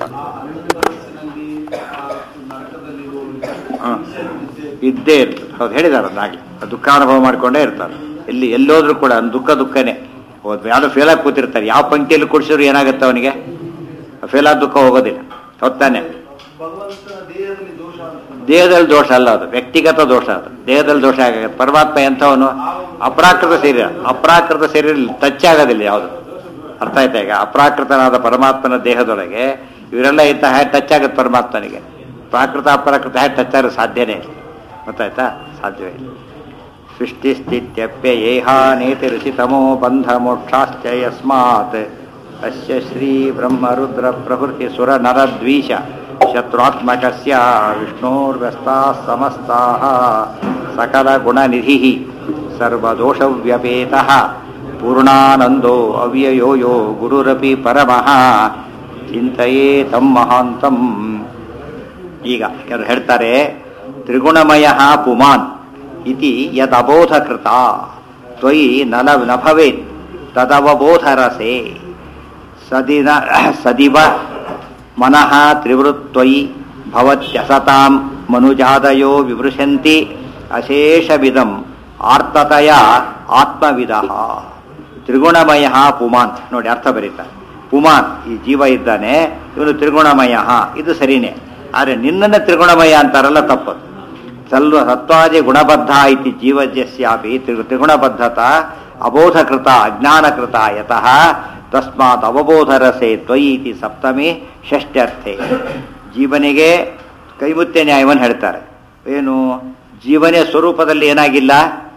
ಹ. ಇದ್ದೇ ಇರ್ತದೆ ಹೌದು ಹೇಳಿದಾರೆ ಅದಾಗಲಿ ದುಃಖಾನುಭವ ಮಾಡ್ಕೊಂಡೇ ಇರ್ತಾರೆ ಎಲ್ಲಿ ಎಲ್ಲೋದ್ರೂ ಕೂಡ ದುಃಖ ದುಃಖನೇ ಹೋದ್ ಯಾರು ಫೇಲ್ ಆಗಿ ಕೂತಿರ್ತಾರೆ ಯಾವ ಪಂಕ್ತಿಯಲ್ಲಿ ಕುಡಿಸಿದ್ರು ಏನಾಗುತ್ತೆ ಅವನಿಗೆ ಫೇಲ್ ಆದ ದುಃಖ ಹೋಗೋದಿಲ್ಲ ಹೊತ್ತಾನೆ ಭಗವಂತನ ದೇಹದಲ್ಲಿ ದೋಷ ಅಂತ ದೇಹದಲ್ಲಿ ದೋಷ ಅಲ್ಲ ಅದು ವ್ಯಕ್ತಿಗತ ದೋಷ ಅದು ದೇಹದಲ್ಲಿ ದೋಷ ಆಗುತ್ತೆ ಪರಮಾತ್ಮ ಎಂಥವನು ಅಪ್ರಾಕೃತ ಶರೀರ ಅಪ್ರಾಕೃತ ಶರೀರ ಟಚ್ ಆಗೋದಿಲ್ಲ ಯಾವುದು ಅರ್ಥ ಆಯ್ತಾ ಈಗ ಅಪ್ರಾಕೃತನಾದ ಪರಮಾತ್ಮನ ದೇಹದೊಳಗೆ ಇವರೆಲ್ಲ ಇಂಥ ಹ್ಯಾ ಟಚ್ ಆಗುತ್ತೆ ಪರಮಾತ್ಮನಿಗೆ ಪ್ರಾಕೃತ ಅಪ್ರಾಕೃತ ಹ್ಯಾ ಟಚ್ ಆಗೋದು ಸಾಧ್ಯನೇ ಇಲ್ಲ ಗೊತ್ತಾಯ್ತಾ ಸಾಧ್ಯವೇ ಇಲ್ಲ ಸೃಷ್ಟಿಸ್ಥಿತ್ಯಪ್ಯಯೇಹಾನೇತಿ ಋಷಿತಮೋ ಬಂಧ ಮೋಕ್ಷಾಶ್ಚ ಯಸ್ಮಾತ್ ಅಸ್ಯ ಶ್ರೀ ಬ್ರಹ್ಮರುದ್ರ ಪ್ರಭೃತಿ ಸುರ ನರದ್ವೀಷ ಶತ್ರುತ್ಮಕಸ್ಯ ವಿಷ್ಣೋರ್ವ್ಯಸ್ತಾಃ ಸಮಸ್ತಾಃ ಸಕಲ ಗುಣನಿಧಿಃ ಸರ್ವದೋಷವ್ಯಪೇತಃ ಪೂರ್ಣಾನಂದೋ ಅವ್ಯಯೋ ಯೋ ಗುರುರಪಿ ಪರಮಃ ಚಿಂತೆಯೇ ತಮ್ಮ ಮಹಾಂತಂ ಈಗ ಯಾರು ಹೇಳ್ತಾರೆ ತ್ರಿಗುಣಮಯ ಪುಮಾನ್ ಇತಿ ಯದಬೋಧಕೃತ ತ್ವಯಿ ನಲ ನ ಭವೇತ್ ತದವಬೋಧರಸೆ ಸದಿನ ಸದಿವ ಮನಃ ತ್ರಿವೃತ್ವಯಿ ಭವತ್ಯಸತಾಂ ಮನುಜಾದಯೋ ವಿವೃಶಂತಿ ಅಶೇಷವಿದಂ ಆರ್ತತಯ ಆತ್ಮವಿದ ತ್ರಿಗುಣಮಯ ಪುಮಾನ್ ನೋಡಿ ಅರ್ಥ ಬರೀತಾರೆ ಪುಮಾನ್ ಈ ಜೀವ ಇದ್ದಾನೆ ಇವನು ತ್ರಿಗುಣಮಯ ಇದು ಸರಿನೇ ಆದರೆ ನಿನ್ನನ್ನು ತ್ರಿಗುಣಮಯ ಅಂತಾರಲ್ಲ ತಪ್ಪದು ಸಲ್ವ ಸತ್ವಾದಿ ಗುಣಬದ್ಧ ಇತಿ ಜೀವಜಸ್ಯಾಪಿ ತ್ರಿ ತ್ರಿಗುಣಬದ್ಧತ ಅಬೋಧಕೃತ ಅಜ್ಞಾನಕೃತ ಯತಃ ತಸ್ಮಾತ್ ಅವಬೋಧರಸೆ ತ್ವಯಿ ಇತಿ ಸಪ್ತಮಿ ಷಷ್ಠ್ಯರ್ಥೆ ಜೀವನಿಗೆ ಕೈಮುತ್ಯ ನ್ಯಾಯವನ್ನು ಹೇಳ್ತಾರೆ ಏನು ಜೀವನೇ ಸ್ವರೂಪದಲ್ಲಿ ಏನಾಗಿಲ್ಲ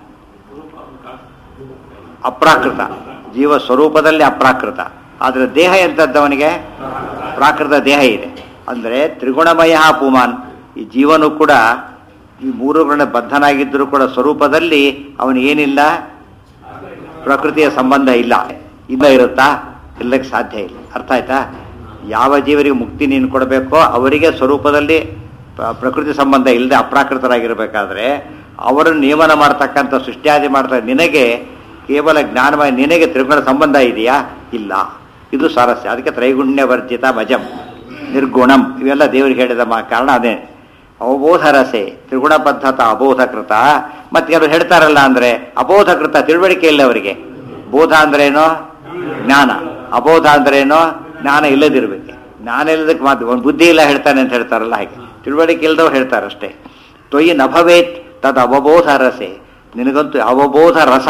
ಅಪ್ರಾಕೃತ ಜೀವ ಸ್ವರೂಪದಲ್ಲಿ ಅಪ್ರಾಕೃತ ಆದರೆ ದೇಹ ಎಂಥದ್ದವನಿಗೆ ಪ್ರಾಕೃತ ದೇಹ ಇದೆ ಅಂದರೆ ತ್ರಿಗುಣಮಯ ಪುಮಾನ್ ಈ ಜೀವನು ಕೂಡ ಈ ಮೂರುಗಳ ಬದ್ಧನಾಗಿದ್ದರೂ ಕೂಡ ಸ್ವರೂಪದಲ್ಲಿ ಅವನಿಗೇನಿಲ್ಲ ಪ್ರಕೃತಿಯ ಸಂಬಂಧ ಇಲ್ಲ ಇಲ್ಲ ಇರುತ್ತಾ ಇಲ್ಲಕ್ಕೆ ಸಾಧ್ಯ ಇಲ್ಲ ಅರ್ಥ ಆಯ್ತಾ ಯಾವ ಜೀವರಿಗೆ ಮುಕ್ತಿ ನೀನು ಕೊಡಬೇಕೋ ಅವರಿಗೆ ಸ್ವರೂಪದಲ್ಲಿ ಪ್ರ- ಪ್ರಕೃತಿ ಸಂಬಂಧ ಇಲ್ಲದೆ ಅಪ್ರಾಕೃತರಾಗಿರ್ಬೇಕಾದ್ರೆ ಅವರನ್ನು ನಿಯಮನ ಮಾಡ್ತಕ್ಕಂಥ ಸೃಷ್ಟಿಯಾದಿ ಮಾಡ್ತಾ ನಿನಗೆ ಕೇವಲ ಜ್ಞಾನಮಯ ನಿನಗೆ ತ್ರಿಗುಣ ಸಂಬಂಧ ಇದೆಯಾ ಇಲ್ಲ ಇದು ಸಾರಸ್ಯ ಅದಕ್ಕೆ ತ್ರೈಗುಣ್ಯ ವರ್ಜಿತ ಭಜಂ ನಿರ್ಗುಣಂ ಇವೆಲ್ಲ ದೇವರಿಗೆ ಹೇಳಿದ ಮಾ ಕಾರಣ ಅದೇ ಅವಬೋಧರಸೆ ತ್ರಿಗುಣಬದ್ಧತ ಅಬೋಧಕೃತ ಮತ್ತೆ ಕೆಲವರು ಹೇಳ್ತಾರಲ್ಲ ಅಂದ್ರೆ ಅಬೋಧಕೃತ ತಿಳುವಳಿಕೆ ಇಲ್ಲ ಅವರಿಗೆ ಬೋಧ ಅಂದ್ರೇನು ಜ್ಞಾನ ಅಬೋಧ ಅಂದ್ರೇನು ಜ್ಞಾನ ಇಲ್ಲದಿರ್ಬೇಕು ಜ್ಞಾನ ಇಲ್ಲದಕ್ಕೆ ಮಾತು ಒಂದು ಬುದ್ಧಿ ಇಲ್ಲ ಹೇಳ್ತಾನೆ ಅಂತ ಹೇಳ್ತಾರಲ್ಲ ಹಾಗೆ ತಿಳುವಳಿಕೆ ಇಲ್ಲದವ್ರು ಹೇಳ್ತಾರೆ ಅಷ್ಟೇ ತ್ವಯಿ ನಭವೇತ್ ತದ್ ಅವಬೋಧ ರಸೆ ನಿನಗಂತೂ ಅವಬೋಧ ರಸ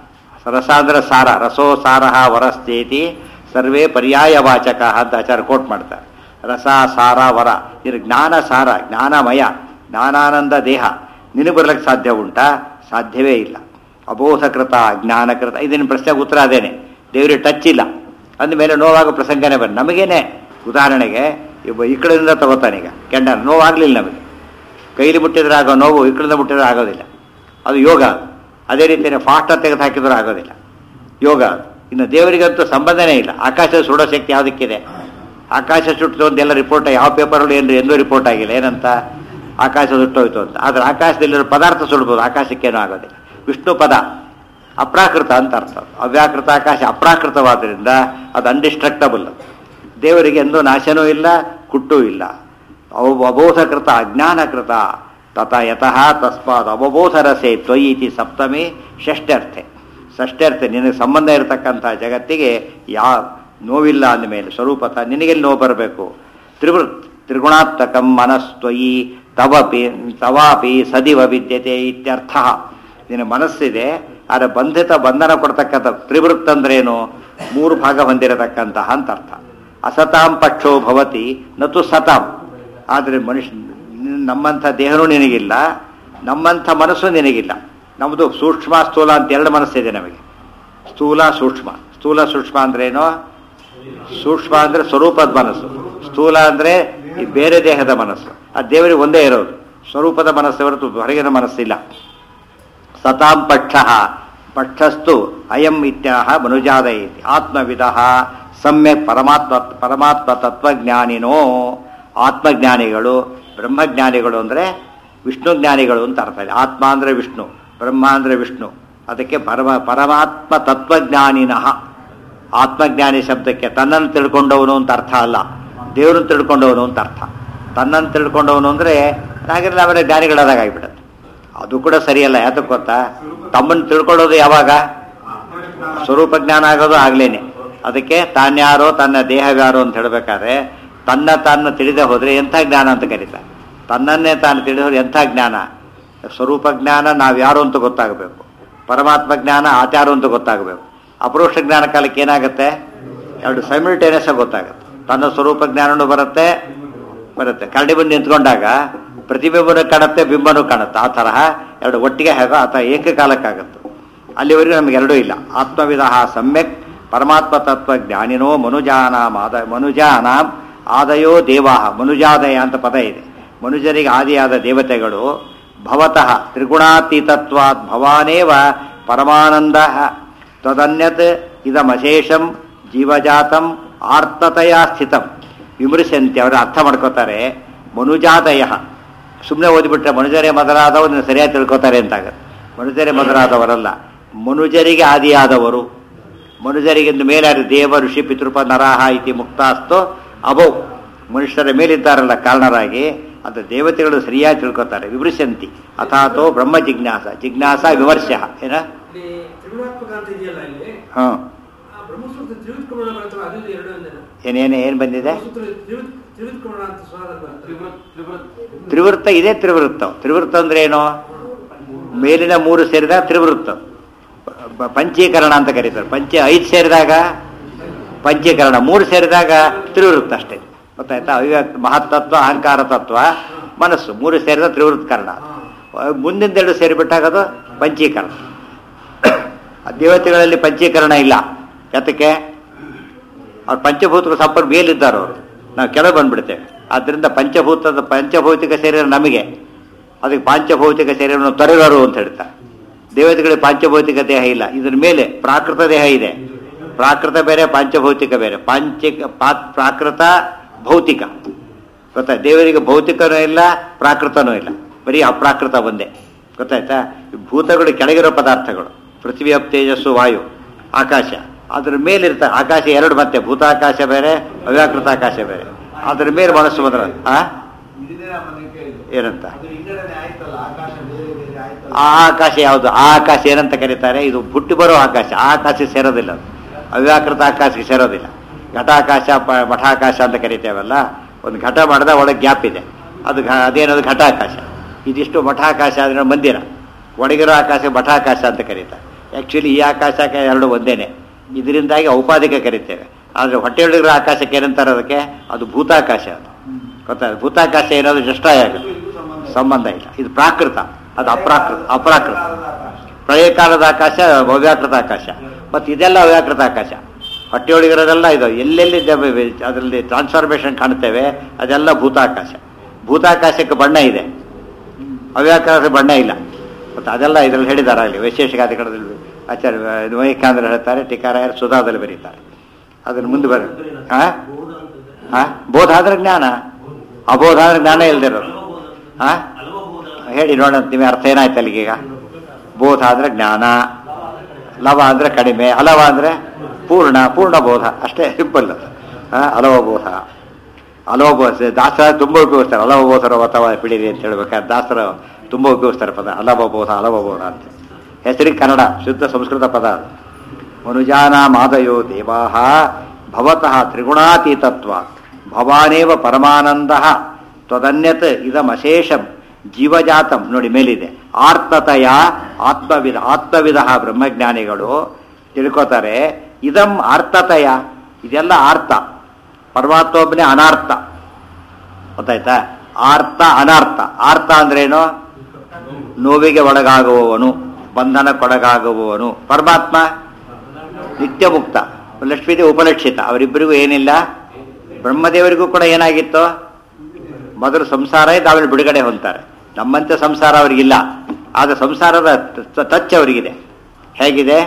ರಸ ಅಂದ್ರೆ ಸಾರ ರಸೋ ಸಾರಹ ವರಸ್ತೇತಿ ಸರ್ವೇ ಪರ್ಯಾಯವಾಚಕ ಅಂತ ಆಚಾರ ಕೋಟ್ ಮಾಡ್ತಾರೆ ರಸ ಸಾರ ವರ ಇದು ಜ್ಞಾನ ಸಾರ ಜ್ಞಾನಮಯ ಜ್ಞಾನಾನಂದ ದೇಹ ನಿನಗೆ ಬರ್ಲಿಕ್ಕೆ ಸಾಧ್ಯ ಉಂಟಾ ಸಾಧ್ಯವೇ ಇಲ್ಲ ಅಬೋಧಕೃತ ಜ್ಞಾನಕೃತ ಇದನ್ನ ಪ್ರಶ್ನೆಗೆ ಉತ್ತರ ಅದೇನೆ ದೇವರಿಗೆ ಟಚ್ ಇಲ್ಲ ಅಂದಮೇಲೆ ನೋವಾಗೋ ಪ್ರಸಂಗನೇ ಬರ ನಮಗೇನೆ ಉದಾಹರಣೆಗೆ ಇಬ್ಬ ಈ ಕಡೆಯಿಂದ ತಗೋತಾನೀಗ ಕೆಂಡ ನೋವಾಗಲಿಲ್ಲ ನಮಗೆ ಕೈಲಿ ಮುಟ್ಟಿದ್ರೆ ಆಗೋ ನೋವು ಈ ಕಡೆಯಿಂದ ಮುಟ್ಟಿದ್ರೆ ಆಗೋದಿಲ್ಲ ಅದು ಯೋಗ ಅದು. ಅದೇ ರೀತಿಯೇ ಫಾಸ್ಟ್ ತೆಗೆದು ಹಾಕಿದ್ರು ಆಗೋದಿಲ್ಲ ಯೋಗ ಅದು. ಇನ್ನು ದೇವರಿಗಂತೂ ಸಂಬಂಧನೇ ಇಲ್ಲ ಆಕಾಶ ಸುಡೋ ಶಕ್ತಿ ಯಾವುದಕ್ಕಿದೆ ಆಕಾಶ ಸುಟ್ಟು ಅಂತ ಎಲ್ಲ ರಿಪೋರ್ಟ್ ಯಾವ ಪೇಪರಲ್ಲಿ ಏನು ಎಂದೂ ರಿಪೋರ್ಟ್ ಆಗಿಲ್ಲ ಏನಂತ ಆಕಾಶ ಸುಟ್ಟೋಯ್ತು ಅಂತ ಆದರೆ ಆಕಾಶದಲ್ಲಿರೋ ಪದಾರ್ಥ ಸುಡ್ಬೋದು ಆಕಾಶಕ್ಕೇನೂ ಆಗೋದಿಲ್ಲ ವಿಷ್ಣು ಪದ ಅಪ್ರಾಕೃತ ಅಂತ ಅರ್ಥ ಅದು. ಅವ್ಯಾಕೃತ ಆಕಾಶ ಅಪ್ರಾಕೃತವಾದ್ದರಿಂದ ಅದು ಅನ್ಡಿಸ್ಟ್ರಕ್ಟಬಲ್ ದೇವರಿಗೆ ಎಂದೂ ನಾಶನೂ ಇಲ್ಲ ಕುಟ್ಟೂ ಇಲ್ಲ ಅವ ಅಬೋಧಕೃತ ಅಜ್ಞಾನಕೃತ ತತ ಯತಃ ತಸ್ಮಾತ್ ಅವಬೋಧರಸೆ ತ್ವಯಿ ಇತಿ ಸಪ್ತಮಿ ಷಷ್ಠರ್ಥೆ ಷಷ್ಠರ್ಥೆ ನಿನಗೆ ಸಂಬಂಧ ಇರತಕ್ಕಂಥ ಜಗತ್ತಿಗೆ ಯಾ ನೋವಿಲ್ಲ ಅಂದಮೇಲೆ ಸ್ವರೂಪತ ನಿನಗೆಲ್ಲಿ ನೋವು ಬರಬೇಕು ತ್ರಿವೃತ್ ತ್ರಿಗುಣಾತ್ಮಕಂ ಮನಸ್ತ್ವಯಿ ತವಪಿ ತವಾಪಿ ಸದಿವ ವಿದ್ಯತೆ ಇತ್ಯರ್ಥ ನಿನ್ನ ಮನಸ್ಸಿದೆ ಆದರೆ ಬಂಧಿತ ಬಂಧನ ಕೊಡ್ತಕ್ಕಂಥ ತ್ರಿವೃತ್ ಅಂದ್ರೇನು ಮೂರು ಭಾಗ ಹೊಂದಿರತಕ್ಕಂತಹ ಅಂತ ಅರ್ಥ ಅಸತಾಂ ಪಕ್ಷೋ ಭವತಿ ನತು ಸತಾಂ ಆದರೆ ಮನುಷ್ಯ ನಮ್ಮಂಥ ದೇಹನೂ ನಿನಗಿಲ್ಲ ನಮ್ಮಂಥ ಮನಸ್ಸು ನಿನಗಿಲ್ಲ ನಮ್ಮದು ಸೂಕ್ಷ್ಮ ಸ್ಥೂಲ ಅಂತ ಎರಡು ಮನಸ್ಸಿದೆ ನಮಗೆ ಸ್ಥೂಲ ಸೂಕ್ಷ್ಮ ಸ್ಥೂಲ ಸೂಕ್ಷ್ಮ ಅಂದ್ರೇನು ಸೂಕ್ಷ್ಮ ಅಂದ್ರೆ ಸ್ವರೂಪದ ಮನಸ್ಸು ಸ್ಥೂಲ ಅಂದ್ರೆ ಈ ಬೇರೆ ದೇಹದ ಮನಸ್ಸು ಆ ದೇವರಿಗೆ ಒಂದೇ ಇರೋದು ಸ್ವರೂಪದ ಮನಸ್ಸು ಹೊರತು ಹೊರಗಿನ ಮನಸ್ಸಿಲ್ಲ ಸತಾಂ ಪಕ್ಷ ಪಕ್ಷಸ್ತು ಅಯಂ ಇತ್ಯಾಹ ಮನುಜಾದ ಇತಿ ಆತ್ಮವಿದ ಸಮ್ಯಕ್ ಪರಮಾತ್ಮ ಪರಮಾತ್ಮ ತತ್ವಜ್ಞಾನಿನೋ ಆತ್ಮಜ್ಞಾನಿಗಳು ಬ್ರಹ್ಮಜ್ಞಾನಿಗಳು ಅಂದರೆ ವಿಷ್ಣು ಜ್ಞಾನಿಗಳು ಅಂತ ಅರ್ಥ ಇದೆ ಆತ್ಮ ಅಂದರೆ ವಿಷ್ಣು ಬ್ರಹ್ಮ ಅಂದರೆ ವಿಷ್ಣು ಅದಕ್ಕೆ ಪರಮ ಪರಮಾತ್ಮ ತತ್ವಜ್ಞಾನಿನಃ ಆತ್ಮಜ್ಞಾನಿ ಶಬ್ದಕ್ಕೆ ತನ್ನನ್ನು ತಿಳ್ಕೊಂಡವನು ಅಂತ ಅರ್ಥ ಅಲ್ಲ ದೇವ್ರನ್ನ ತಿಳ್ಕೊಂಡವನು ಅಂತ ಅರ್ಥ ತನ್ನನ್ನು ತಿಳ್ಕೊಂಡವನು ಅಂದರೆ ಹಾಗಿರಲಿ ಆಮೇಲೆ ಜ್ಞಾನಿಗಳಾದಾಗ ಆಗಿಬಿಡುತ್ತೆ ಅದು ಕೂಡ ಸರಿಯಲ್ಲ ಯಾತಕ್ಕೆ ಗೊತ್ತಾ ತಮ್ಮನ್ನು ತಿಳ್ಕೊಳ್ಳೋದು ಯಾವಾಗ ಸ್ವರೂಪ ಜ್ಞಾನ ಆಗೋದು ಆಗ್ಲೇನೆ ಅದಕ್ಕೆ ತಾನ್ಯಾರೋ ತನ್ನ ದೇಹವ್ಯಾರೋ ಅಂತ ಹೇಳಬೇಕಾದ್ರೆ ತನ್ನ ತಾನು ತಿಳಿದೇ ಹೋದ್ರೆ ಎಂಥ ಜ್ಞಾನ ಅಂತ ಕರೀತಾರೆ ತನ್ನನ್ನೇ ತಾನು ತಿಳಿದೋದ್ರೆ ಎಂಥ ಜ್ಞಾನ ಸ್ವರೂಪ ಜ್ಞಾನ ನಾವು ಯಾರು ಅಂತ ಗೊತ್ತಾಗಬೇಕು ಪರಮಾತ್ಮ ಜ್ಞಾನ ಆಚಾರ ಅಂತ ಗೊತ್ತಾಗಬೇಕು ಅಪರೋಕ್ಷ ಜ್ಞಾನ ಕಾಲಕ್ಕೆ ಏನಾಗುತ್ತೆ ಎರಡು ಸೈಮಿಲ್ಟೇನಿಯಸ್ ಆಗಿ ಗೊತ್ತಾಗುತ್ತೆ ತನ್ನ ಸ್ವರೂಪ ಜ್ಞಾನನೂ ಬರುತ್ತೆ ಬರುತ್ತೆ ಕರಡಿ ಬಂದು ನಿಂತ್ಕೊಂಡಾಗ ಪ್ರತಿಬಿಂಬನೂ ಕಾಣುತ್ತೆ ಬಿಂಬನೂ ಕಾಣುತ್ತೆ ಆ ತರಹ ಎರಡು ಒಟ್ಟಿಗೆ ಹೇಗೋ ಆ ಥರ ಏಕಕಾಲಕ್ಕಾಗುತ್ತೆ ಅಲ್ಲಿವರೆಗೂ ನಮಗೆ ಎರಡೂ ಇಲ್ಲ ಆತ್ಮವಿಧ ಸಮ್ಯಕ್ ಪರಮಾತ್ಮ ತತ್ವ ಜ್ಞಾನಿನೋ ಮನುಜಾನಾಂ ಆದ ಮನುಜಾನಾಂ ಆದಯೋ ದೇವಾಹ ಮನುಜಾದಯ ಅಂತ ಪದ ಇದೆ ಮನುಜರಿಗೆ ಆದಿಯಾದ ದೇವತೆಗಳು ಭವತಃ ತ್ರಿಗುಣಾತೀತತ್ವಾತ್ ಭವಾನೇವ ಪರಮಾನಂದ ತದನ್ಯತ್ ಇದಮಶೇಷಂ ಜೀವಜಾತಂ ಆರ್ತತೆಯ ಸ್ಥಿತಂ ವಿಮೃಶಂತಿ ಅವರು ಅರ್ಥ ಮಾಡ್ಕೋತಾರೆ ಮನುಜಾದಯ ಸುಮ್ಮನೆ ಓದಿಬಿಟ್ರೆ ಮನುಜರೇ ಮೊದಲಾದವರು ಸರಿಯಾಗಿ ತಿಳ್ಕೊತಾರೆ ಅಂತಾಗುತ್ತೆ ಮನುಜರೇ ಮೊದಲಾದವರಲ್ಲ ಮನುಜರಿಗೆ ಆದಿಯಾದವರು ಮನುಜರಿಗಿಂತ ಮೇಲೆ ದೇವ ಋಷಿ ಪಿತೃಪ ನರಾಹ ಇತಿ ಮುಕ್ತಾಸ್ತು ಅಬೌ ಮನುಷ್ಯರ ಮೇಲಿದ್ದಾರಲ್ಲ ಕಾರಣರಾಗಿ ಅದು ದೇವತೆಗಳು ಸರಿಯಾಗಿ ತಿಳ್ಕೊತಾರೆ ವಿಮೃಶಂತಿ ಅಥಾತೋ ಬ್ರಹ್ಮ ಜಿಜ್ಞಾಸ ಜಿಜ್ಞಾಸ ವಿಮರ್ಶ ಏನ ಇಲ್ಲಿ ತ್ರಿಗುಣಾತ್ಮಕ ಅಂತ ಇದೆಯಲ್ಲ ಇಲ್ಲಿ ಹ್ಞೂ ಆ ಬ್ರಹ್ಮಸೂತ್ರ ತಿಳಿದುಕೊಳ್ಳೋಣ ಬರ್ತವೆ ಅದು ಎರಡು ಒಂದೇನ ಏನೇನು ಏನು ಬಂದಿದೆ ಬ್ರಹ್ಮಸೂತ್ರ ತಿಳಿದು ತಿಳಿದುಕೊಳ್ಳೋಣ ಅಂತ ಸ್ವಾದ ಬರ್ತದೆ ತ್ರಿವೃತ್ತ ಇದೇ ತ್ರಿವೃತ್ತ ತ್ರಿವೃತ್ತ ಅಂದ್ರೆ ಏನು ಮೇಲಿನ ಮೂರು ಸೇರಿದಾಗ ತ್ರಿವೃತ್ತ ಬ- ಪಂಚೀಕರಣ ಅಂತ ಕರೀತಾರೆ ಪಂಚ ಐದು ಸೇರಿದಾಗ ಪಂಚೀಕರಣ ಮೂರು ಸೇರಿದಾಗ ತ್ರಿವೃತ್ತ ಅಷ್ಟೇ ಗೊತ್ತಾಯ್ತಾ ಅವಿವ್ಯಕ್ತ ಮಹತ್ತತ್ವ ಅಹಂಕಾರ ತತ್ವ ಮನಸ್ಸು ಮೂರು ಸೇರಿದ ತ್ರಿವೃತ್ಕರಣ ಮುಂದಿಂದೆರಡು ಸೇರಿಬಿಟ್ಟಾಗ ಅದು ಪಂಚೀಕರಣ ಆ ದೇವತೆಗಳಲ್ಲಿ ಪಂಚೀಕರಣ ಇಲ್ಲ ಯಾತಕ್ಕೆ ಅವ್ರು ಪಂಚಭೂತಗಳು ಸಂಪರ್ಕ ಮೇಲಿದ್ದಾರೆ ಅವರು ನಾವು ಕೆಳಗೆ ಬಂದ್ಬಿಡ್ತೇವೆ ಆದ್ದರಿಂದ ಪಂಚಭೂತದ ಪಂಚಭೌತಿಕ ಶರೀರ ನಮಗೆ ಅದಕ್ಕೆ ಪಾಂಚಭೌತಿಕ ಶರೀರವನ್ನು ತೊರೆದರು ಅಂತ ಹೇಳ್ತಾರೆ ದೇವತೆಗಳಿಗೆ ಪಾಂಚಭೌತಿಕ ದೇಹ ಇಲ್ಲ ಇದ್ರ ಮೇಲೆ ಪ್ರಾಕೃತ ದೇಹ ಇದೆ ಪ್ರಾಕೃತ ಬೇರೆ ಪಾಂಚಭೌತಿಕ ಬೇರೆ ಪಾಂಚಿಕ ಪಾ- ಪ್ರಾಕೃತ ಭೌತಿಕ ಗೊತ್ತಾ ದೇವರಿಗೆ ಭೌತಿಕನೂ ಇಲ್ಲ ಪ್ರಾಕೃತನೂ ಇಲ್ಲ ಬರೀ ಅಪ್ರಾಕೃತ ಒಂದೇ ಗೊತ್ತಾಯ್ತಾ ಈ ಭೂತಗಳು ಕೆಳಗಿರೋ ಪದಾರ್ಥಗಳು ಪೃಥ್ವಿ ಅಪ್ ತೇಜಸ್ಸು ವಾಯು ಆಕಾಶ ಅದ್ರ ಮೇಲಿರ್ತಾರೆ ಆಕಾಶ ಎರಡು ಮತ್ತೆ ಭೂತಾಕಾಶ ಬೇರೆ ಅವ್ಯಾಕೃತ ಆಕಾಶ ಬೇರೆ ಅದ್ರ ಮೇಲೆ ಮನಸ್ಸು ಬಂದ್ರ ಆ ಇದಿದೆ ನಮ್ಮ ನಂಬಿಕೆ ಇದು. ಏನಂತ ಅದು ಹಿಂಗಡೆನೆ ಆಯ್ತಲ್ಲ ಆಕಾಶ ಬೇರೆ ಬೇರೆ ಆಯ್ತಲ್ಲ ಆ ಆಕಾಶ ಯಾವುದು ಆ ಆಕಾಶ ಏನಂತ ಕರೀತಾರೆ ಇದು ಹುಟ್ಟಿ ಬರೋ ಆಕಾಶ ಆ ಆಕಾಶ ಸೇರೋದಿಲ್ಲ ಅದು ಅವ್ಯಾಕೃತ ಆಕಾಶಕ್ಕೆ ಸೇರೋದಿಲ್ಲ ಘಟಾಕಾಶ ಪ- ಮಠಾಕಾಶ ಅಂತ ಕರಿತೇವಲ್ಲ ಒಂದು ಘಟ ಮಾಡಿದ ಒಳಗೆ ಗ್ಯಾಪ್ ಇದೆ ಅದು ಘ- ಅದೇನದು ಘಟಾಕಾಶ ಇದಿಷ್ಟು ಮಠಾಕಾಶ ಅಂದ್ರೆ ಮಂದಿರ ಒಳಗಿರೋ ಆಕಾಶ ಮಠಾಕಾಶ ಅಂತ ಕರೀತಾರೆ ಆ್ಯಕ್ಚುಲಿ ಈ ಆಕಾಶಕ್ಕೆ ಎರಡು ಒಂದೇನೆ ಇದರಿಂದಾಗಿ ಔಪಾಧಿಕ ಕರಿತೇವೆ ಆದರೆ ಹೊಟ್ಟೆಯೊಳಗಿರೋ ಆಕಾಶಕ್ಕೆ ಏನಂತಾರೆ ಅದಕ್ಕೆ ಅದು ಭೂತಾಕಾಶ ಅದು ಗೊತ್ತಾ ಭೂತಾಕಾಶ ಏನಾದ್ರು ಜಷ್ಟಾಯ ಆಗುತ್ತೆ ಇದು ಸಂಬಂಧ ಸಂಬಂಧ ಇಲ್ಲ ಇದು ಪ್ರಾಕೃತ ಅದು ಅಪ್ರಾಕೃತ ಅಪ್ರಾಕೃತ ಆಕಾಶ. ಪ್ರಳಯ ಕಾಲದ ಆಕಾಶ ಅವ್ಯಾಕೃತ ಆಕಾಶ ಮತ್ತು ಇದೆಲ್ಲ ಅವ್ಯಾಕೃತ ಆಕಾಶ ಹೊಟ್ಟೆಯೊಳಗಿರೋದೆಲ್ಲ ಇದು ಎಲ್ಲೆಲ್ಲಿ ಅದರಲ್ಲಿ ಟ್ರಾನ್ಸ್ಫಾರ್ಮೇಷನ್ ಕಾಣ್ತೇವೆ ಅದೆಲ್ಲ ಭೂತಾಕಾಶ ಭೂತಾಕಾಶಕ್ಕೆ ಬಣ್ಣ ಇದೆ ಅವ್ಯಾಕೃತ ಬಣ್ಣ ಇಲ್ಲ ಮತ್ತು ಅದೆಲ್ಲ ಇದರಲ್ಲಿ ಹೇಳಿದ್ದಾರೆ ಆಗಲಿ ವಿಶೇಷಗಾದಿಗಳಲ್ಲಿ ಆಚಾರ್ಯ ವೈಕಾಂದ್ರ ಹೇಳ್ತಾರೆ ಟೀಕಾರಾಯರು ಸುಧಾದಲ್ಲಿ ಬರೀತಾರೆ ಅದನ್ನು ಮುಂದೆ ಬರ ಹಾಂ ಹಾಂ ಬೋಧ ಆದ್ರೆ ಜ್ಞಾನ ಅಬೋಧ ಆದ್ರೆ ಜ್ಞಾನ ಇಲ್ದಿರೋದು ಹಾಂ ಹೇಳಿ ನೋಡೋಣ ನೀವು ಅರ್ಥ ಏನಾಯ್ತು ಅಲ್ಲಿಗೀಗ ಬೋಧ ಅಂದ್ರೆ ಜ್ಞಾನ ಲವ ಅಂದ್ರೆ ಕಡಿಮೆ ಅಲವ ಅಂದ್ರೆ ಪೂರ್ಣ ಪೂರ್ಣ ಬೋಧ ಅಷ್ಟೇ ಸಿಂಪಲ್ ಅಲವ ಬೋಧ ಅಲವ ಬೋಧ ದಾಸರ ತುಂಬ ಉಪಯೋಗಿಸ್ತಾರೆ ಅಲವ ಬೋಧರ ಅಥವಾ ಪಿಡಿರಿ ಅಂತ ಹೇಳ್ಬೇಕಾದ್ರೆ ದಾಸರ ತುಂಬ ಉಪಯೋಗಿಸ್ತಾರೆ ಪದ ಅಲವ ಬೋಧ ಅಲವ ಬೋಧ ಅಂತ ಹೆಸರಿಗೆ ಕನ್ನಡ ಶುದ್ಧ ಸಂಸ್ಕೃತ ಪದ ಅದು ಮನುಜಾನಾಮಾದಯೋ ದೇವಾಹ ಭವತಃ ತ್ರಿಗುಣಾತೀತತ್ವ ಭವಾನೇವ ಪರಮಾನಂದ ತ್ವದನ್ಯತ್ ಇದಮಶೇಷಂ ಜೀವಜಾತಂ ನೋಡಿ ಮೇಲಿದೆ ಆರ್ತತಯ ಆತ್ಮವಿಧ ಆತ್ಮವಿಧ ಬ್ರಹ್ಮಜ್ಞಾನಿಗಳು ತಿಳ್ಕೊತಾರೆ ಇದಂ ಆರ್ತತಯ ಇದೆಲ್ಲ ಆರ್ತ ಪರಮಾತ್ಮ ಒಬ್ಬನೇ ಅನಾರ್ಥ ಗೊತ್ತಾಯ್ತಾ ಆರ್ತ ಅನಾರ್ಥ ಆರ್ತ ಅಂದ್ರೇನು ನೋವಿಗೆ ಒಳಗಾಗುವವನು ಬಂಧನಕ್ಕೊಳಗಾಗುವವನು ಪರಮಾತ್ಮ ನಿತ್ಯ ಮುಕ್ತ ಲಕ್ಷ್ಮೀದೇ ಉಪಲಕ್ಷಿತ ಅವರಿಬ್ಬರಿಗೂ ಏನಿಲ್ಲ ಬ್ರಹ್ಮದೇವರಿಗೂ ಕೂಡ ಏನಾಗಿತ್ತು ಮೊದಲು ಸಂಸಾರ ಇದ್ದು ಆಮೇಲೆ ಬಿಡುಗಡೆ ಹೊಂತಾರೆ ನಮ್ಮಂತೆ ಸಂಸಾರ ಅವರಿಗಿಲ್ಲ ಆದರೆ ಸಂಸಾರದ ತ- ಟಚ್ ಅವರಿಗಿದೆ ಹೇಗಿದೆ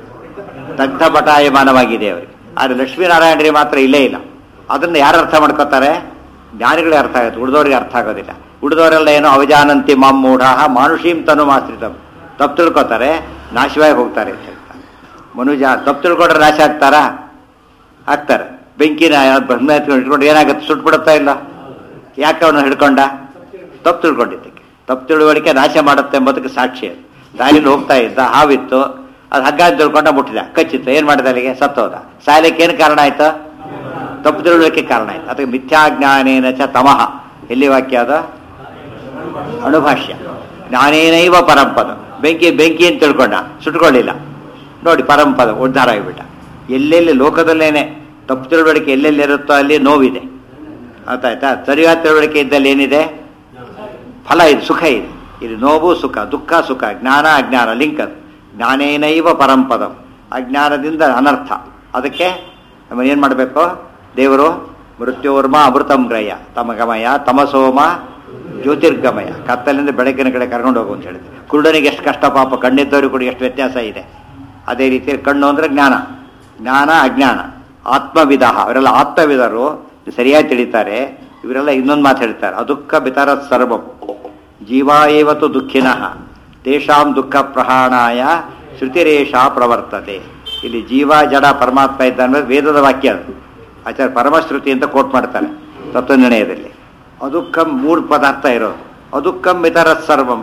ದಗ್ಧ ಪಟಾಯಮಾನವಾಗಿದೆ ಅವರಿಗೆ ಆದರೆ ಲಕ್ಷ್ಮೀನಾರಾಯಣರಿಗೆ ಮಾತ್ರ ಇಲ್ಲೇ ಇಲ್ಲ ಅದನ್ನು ಯಾರು ಅರ್ಥ ಮಾಡ್ಕೋತಾರೆ ಜ್ಞಾನಿಗಳೇ ಅರ್ಥ ಆಗುತ್ತೆ ಉಳಿದವ್ರಿಗೆ ಅರ್ಥ ಆಗೋದಿಲ್ಲ ಉಳಿದವರೆಲ್ಲ ಏನೋ ಅವಜಾನಂತಿ ಮಾಮೂಢ ಮಾನುಷೀಂ ತನು ಮಾಶ್ರಿತಂ ತಪ್ಪು ತಿಳ್ಕೊತಾರೆ ನಾಶವಾಗಿ ಹೋಗ್ತಾರೆ ಅಂತ ಹೇಳ್ತಾರೆ ಮನುಜ ತಪ್ಪು ತಿಳ್ಕೊಂಡ್ರೆ ನಾಶ ಆಗ್ತಾರಾ ಆಗ್ತಾರೆ ಬೆಂಕಿನ ಬ್ರಹ್ಮ ಎತ್ಕೊಂಡು ಇಟ್ಕೊಂಡು ಏನಾಗುತ್ತೆ ಸುಟ್ಬಿಡುತ್ತಾ ಇಲ್ಲ ಯಾಕೆ ಅವನು ಹಿಡ್ಕೊಂಡ ತಪ್ಪು ತಿಳ್ಕೊಂಡಿದ್ದಕ್ಕೆ ತಪ್ಪು ತಿಳುವಳಿಕೆ ನಾಶ ಮಾಡುತ್ತೆ ಎಂಬುದಕ್ಕೆ ಸಾಕ್ಷಿ ಅದು ದಾರಿಲಿ ಹೋಗ್ತಾ ಇದ್ದ ಹಾವಿತ್ತು ಅದು ಹಗ್ಗ ಅಂತ ತಿಳ್ಕೊಂಡ ಮುಟ್ಟಿದ ಕಚ್ಚಿತ್ತು ಏನು ಮಾಡಿದ ಅಲ್ಲಿಗೆ ಸತ್ತೋದ ಸಾಯಲಿಕ್ಕೆ ಏನು ಕಾರಣ ಆಯ್ತು ತಪ್ಪು ತಿಳುವಳಿಕೆ ಕಾರಣ ಆಯ್ತು ಅದಕ್ಕೆ ಮಿಥ್ಯಾಜ್ಞಾನೇನ ಚ ತಮಃ ಎಲ್ಲಿ ವಾಕ್ಯ ಅದು ಅಣುಭಾಷ್ಯ ಜ್ಞಾನೇನೈವ ಪರಂಪದ ಬೆಂಕಿ ಬೆಂಕಿ ಅಂತ ತಿಳ್ಕೊಂಡ ಸುಟ್ಕೊಳ್ಳಿಲ್ಲ ನೋಡಿ ಪರಂಪದ ಉದ್ಧಾರ ಆಗಿಬಿಟ್ಟ ಎಲ್ಲೆಲ್ಲಿ ಲೋಕದಲ್ಲೇನೆ ತಪ್ಪು ತಿಳುವಳಿಕೆ ಎಲ್ಲೆಲ್ಲಿ ಇರುತ್ತೋ ಅಲ್ಲಿ ನೋವಿದೆ ಆಯ್ತಾ ಸರಿಯಾದ ತಿಳುವಳಿಕೆ ಇದ್ದಲ್ಲಿ ಏನಿದೆ ಫಲ ಇದೆ ಸುಖ ಇದೆ ಇಲ್ಲಿ ನೋವು ಸುಖ ದುಃಖ ಸುಖ ಜ್ಞಾನ ಅಜ್ಞಾನ ಲಿಂಕ್ ಅದು ಜ್ಞಾನೇನೈವ ಪರಂಪದಂ ಅಜ್ಞಾನದಿಂದ ಅನರ್ಥ ಅದಕ್ಕೆ ನಮ್ಮ ಏನು ಮಾಡಬೇಕು ದೇವರು ಮೃತ್ಯೋರ್ಮ ಅಮೃತಂ ಗ್ರಯ ತಮಗಮಯ ತಮಸೋಮ ಜ್ಯೋತಿರ್ಗಮಯ ಕತ್ತಲಿಂದ ಬೆಳಕಿನ ಕಡೆ ಕರ್ಕೊಂಡು ಹೋಗು ಅಂತ ಹೇಳಿದೆ ಕುರುಡನಿಗೆ ಎಷ್ಟು ಕಷ್ಟ ಪಾಪ ಕಣ್ಣಿದ್ದವ್ರಿಗೆ ಕೂಡ ಎಷ್ಟು ವ್ಯತ್ಯಾಸ ಇದೆ ಅದೇ ರೀತಿ ಕಣ್ಣು ಅಂದರೆ ಜ್ಞಾನ ಜ್ಞಾನ ಅಜ್ಞಾನ ಆತ್ಮವಿಧ ಅವರೆಲ್ಲ ಆತ್ಮವಿಧರು ಸರಿಯಾಗಿ ತಿಳಿತಾರೆ ಇವರೆಲ್ಲ ಇನ್ನೊಂದು ಮಾತು ಹೇಳ್ತಾರೆ ಅದುಃಖ ಬಿತರ ಸರ್ವಂ ಜೀವ ಏವತು ದುಃಖಿನಃ ತೇಷಾಂ ದುಃಖ ಪ್ರಹಾಣಾಯ ಶ್ರುತಿರೇಷ ಪ್ರವರ್ತತೆ ಇಲ್ಲಿ ಜೀವ ಜಡ ಪರಮಾತ್ಮ ಇದ್ದ ಅನ್ನೋದು ವೇದದ ವಾಕ್ಯ ಅದು ಆಚಾರ್ಯ ಪರಮಶ್ರುತಿ ಅಂತ ಕೋಟ್ ಮಾಡ್ತಾರೆ ತತ್ವನಿರ್ಣಯದಲ್ಲಿ ಅದುಃಖಂ ಮೂರು ಪದಾರ್ಥ ಇರೋದು ಅದುಃಖಂ ಇತರತ್ ಸರ್ವಂ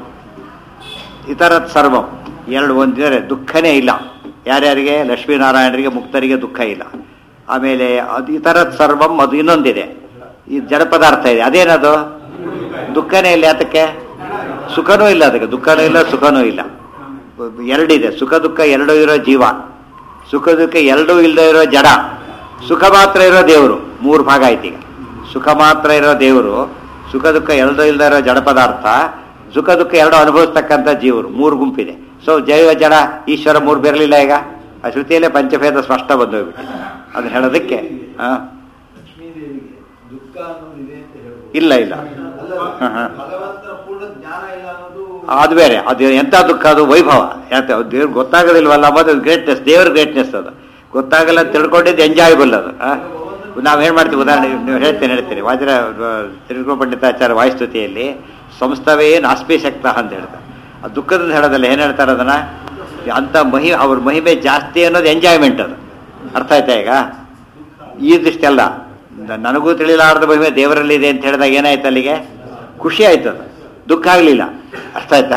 ಇತರತ್ ಸರ್ವಂ ಎರಡು ಒಂದಿದ್ರೆ ದುಃಖನೇ ಇಲ್ಲ ಯಾರ್ಯಾರಿಗೆ ಲಕ್ಷ್ಮೀನಾರಾಯಣರಿಗೆ ಮುಕ್ತರಿಗೆ ದುಃಖ ಇಲ್ಲ ಆಮೇಲೆ ಅದು ಇತರತ್ ಸರ್ವಂ ಅದು ಇನ್ನೊಂದಿದೆ ಈ ಜಡ ಪದಾರ್ಥ ಇದೆ ಅದೇನದು ದುಃಖನೇ ಇಲ್ಲ ಯಾತಕ್ಕೆ ಸುಖನೂ ಇಲ್ಲ ಅದಕ್ಕೆ ದುಃಖನೂ ಇಲ್ಲ ಸುಖನೂ ಇಲ್ಲ ಎರಡಿದೆ ಸುಖ ದುಃಖ ಎರಡೂ ಇರೋ ಜೀವ ಸುಖ ದುಃಖ ಎರಡೂ ಇಲ್ಲದೆ ಇರೋ ಜಡ ಸುಖ ಮಾತ್ರ ಇರೋ ದೇವರು ಮೂರು ಭಾಗ ಆಯ್ತು ಈಗ ಸುಖ ಮಾತ್ರ ಇರೋ ದೇವರು ಸುಖ ದುಃಖ ಎರಡೂ ಇಲ್ಲದೆ ಇರೋ ಜಡ ಪದಾರ್ಥ ಸುಖ ದುಃಖ ಎರಡು ಅನುಭವಿಸ್ತಕ್ಕಂಥ ಜೀವರು ಮೂರು ಗುಂಪಿದೆ ಸೊ ಜೈವ ಜಡ ಈಶ್ವರ ಮೂರು ಬರಲಿಲ್ಲ ಈಗ ಆ ಶ್ರುತಿಯಲ್ಲೇ ಪಂಚಭೇದ ಸ್ಪಷ್ಟ ಬಂದು ಹೋಗ್ಬಿಟ್ಟಿದೆ ಅದನ್ನ ಹೇಳೋದಕ್ಕೆ ಆ, ಲಕ್ಷ್ಮೀದೇವಿಗೆ ದುಃಖ ಅನ್ನೋದು ಇದೆ ಅಂತ ಹೇಳ್ಬೋದು ಇಲ್ಲ ಇಲ್ಲ ಅಲ್ಲ ಹಾ, ಹಾ. ಭಗವಂತನ ಪೂರ್ಣ ಜ್ಞಾನ ಇಲ್ಲ ಅನ್ನೋದು ಅದು ಬೇರೆ ಅದು ಎಂಥ ದುಃಖ ಅದು ವೈಭವ ಯಾಕೆ ದೇವ್ರು ಗೊತ್ತಾಗೋದಿಲ್ವಲ್ಲ ಅದು ಗ್ರೇಟ್ನೆಸ್ ದೇವ್ರ ಗ್ರೇಟ್ನೆಸ್ ಅದು ಗೊತ್ತಾಗಲ್ಲ ಅಂತ ತಿಳ್ಕೊಂಡಿದ್ದು ಎಂಜಾಯಬಲ್ ಅದು ನಾವೇನು ಮಾಡ್ತೀವಿ ಉದಾಹರಣೆ ನೀವು ಹೇಳ್ತೇನೆ ಹೇಳ್ತೀನಿ ವಾಜ್ರ ತಿರುಗು ಪಂಡಿತಾಚಾರ್ಯ ವಾಯುಸ್ತುತಿಯಲ್ಲಿ ಸಂಸ್ಥವೇ ನಾಸ್ಪಿ ಶಕ್ತ ಅಂತ ಹೇಳ್ತಾರೆ ಆ ದುಃಖದಿಂದ ಹೇಳೋದಲ್ಲ ಏನು ಹೇಳ್ತಾರೆ ಅದನ್ನ ಅಂಥ ಮಹಿ ಅವ್ರ ಮಹಿಮೆ ಜಾಸ್ತಿ ಅನ್ನೋದು ಎಂಜಾಯ್ಮೆಂಟ್ ಅದು ಅರ್ಥ ಆಯ್ತಾ ಈಗ ಈ ದೃಷ್ಟಿ ಅಲ್ಲ ನ- ನನಗೂ ತಿಳಿಲಾರದ ಮಹಿಮೆ ದೇವರಲ್ಲಿದೆ ಅಂತ ಹೇಳಿದಾಗ ಏನಾಯ್ತು ಅಲ್ಲಿಗೆ ಖುಷಿ ಆಯ್ತು ಅದು ದುಃಖ ಆಗಲಿಲ್ಲ ಅರ್ಥ ಆಯ್ತಾ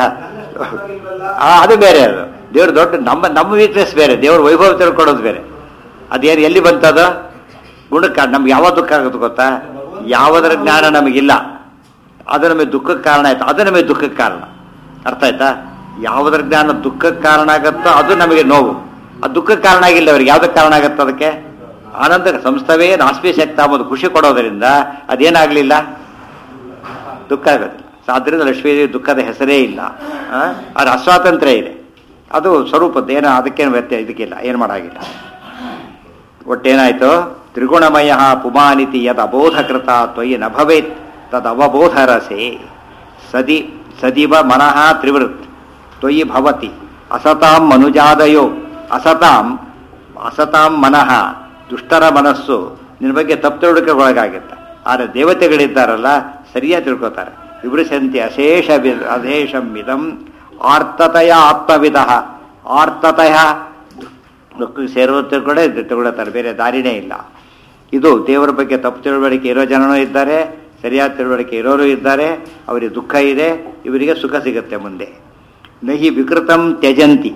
ಆ, ಅದು ಬೇರೆ ಅದು ದೇವ್ರ ದೊಡ್ಡ ನಮ್ಮ ನಮ್ಮ ವೀಕ್ನೆಸ್ ಬೇರೆ ದೇವ್ರ ವೈಭವ ತಿಳ್ಕೊಡೋದು ಬೇರೆ ಅದೇನು ಎಲ್ಲಿ ಬಂತದು ಗುಣಕ್ಕೆ ನಮ್ಗೆ ಯಾವ ದುಃಖ ಆಗುತ್ತೆ ಗೊತ್ತಾ ಯಾವುದರ ಜ್ಞಾನ ನಮಗಿಲ್ಲ ಅದು ನಮಗೆ ದುಃಖಕ್ಕೆ ಕಾರಣ ಆಯ್ತು ಅದು ನಮಗೆ ದುಃಖಕ್ಕೆ ಕಾರಣ ಅರ್ಥ ಆಯ್ತಾ ಯಾವುದರ ಜ್ಞಾನ ದುಃಖಕ್ಕೆ ಕಾರಣ ಆಗತ್ತೋ ಅದು ನಮಗೆ ನೋವು ಅದು ದುಃಖಕ್ಕೆ ಕಾರಣ ಆಗಿಲ್ಲ ಅವ್ರಿಗೆ ಯಾವುದಕ್ಕೆ ಕಾರಣ ಆಗತ್ತೋ ಅದಕ್ಕೆ ಆನಂದ ಸಂಸ್ಥವೇ ನಾಸ್ಪಿ ಶಕ್ತ ಅಂಬುದು ಖುಷಿ ಕೊಡೋದರಿಂದ ಅದೇನಾಗಲಿಲ್ಲ ದುಃಖ ಆಗೋದಿಲ್ಲ ಸೊ ಆದ್ದರಿಂದ ಲಕ್ಷ್ಮೀದೇವಿ ದುಃಖದ ಹೆಸರೇ ಇಲ್ಲ ಆ? ಅದು ಅಸ್ವಾತಂತ್ರ್ಯ ಇದೆ ಅದು ಸ್ವರೂಪದ್ದು ಏನೋ ಅದಕ್ಕೇನು ವ್ಯತ್ಯ ಇದಕ್ಕಿಲ್ಲ ಏನು ಮಾಡಾಗಿಲ್ಲ ಒಟ್ಟೇನಾಯ್ತು ತ್ರಿಗುಣಮಯ ಪುಮಾನಿತಿ ಯದ್ ಅಬೋಧಕೃತ ತ್ವಯಿ ನ ಭವೇತ್ ತದ್ ಅವಬೋಧರಸೆ ಸದಿ ಸದಿವ ಮನಃ ತ್ರಿವೃತ್ ತ್ವಯಿ ಭವತಿ ಅಸತಾಂ ಮನುಜಾದಯೋ ಅಸತಾಂ ಅಸತಾಂ ಮನಃ ದುಷ್ಟರ ಮನಸ್ಸು ನಿನ್ನ ಬಗ್ಗೆ ತಪ್ಪು ತಿಳುವಳಿಕೆಗೊಳಗಾಗುತ್ತೆ ಆದರೆ ದೇವತೆಗಳಿದ್ದಾರಲ್ಲ ಸರಿಯಾಗಿ ತಿಳ್ಕೊತಾರೆ ವಿವೃಶಂತಿ ಅಶೇಷ ವಿ- ಅಶೇಷಂ ಇದಂ ಆರ್ತತಯ ಆತ್ಮವಿಧ ಆರ್ತತಯ ದುಃಖಕ್ಕೆ ಸೇರೋ ತಿಳ್ಕೊಂಡೆ ತಿಳ್ಕೊಳ್ತಾರೆ ಬೇರೆ ದಾರಿನೇ ಇಲ್ಲ ಇದು ದೇವರ ಬಗ್ಗೆ ತಪ್ಪು ತಿಳುವಳಿಕೆ ಇರೋ ಜನನೂ ಇದ್ದಾರೆ ಸರಿಯಾದ ತಿಳುವಳಿಕೆ ಇರೋರು ಇದ್ದಾರೆ ಅವರಿಗೆ ದುಃಖ ಇದೆ ಇವರಿಗೆ ಸುಖ ಸಿಗುತ್ತೆ ಮುಂದೆ ನಹಿ ವಿಕೃತಂ ತ್ಯಜಂತಿ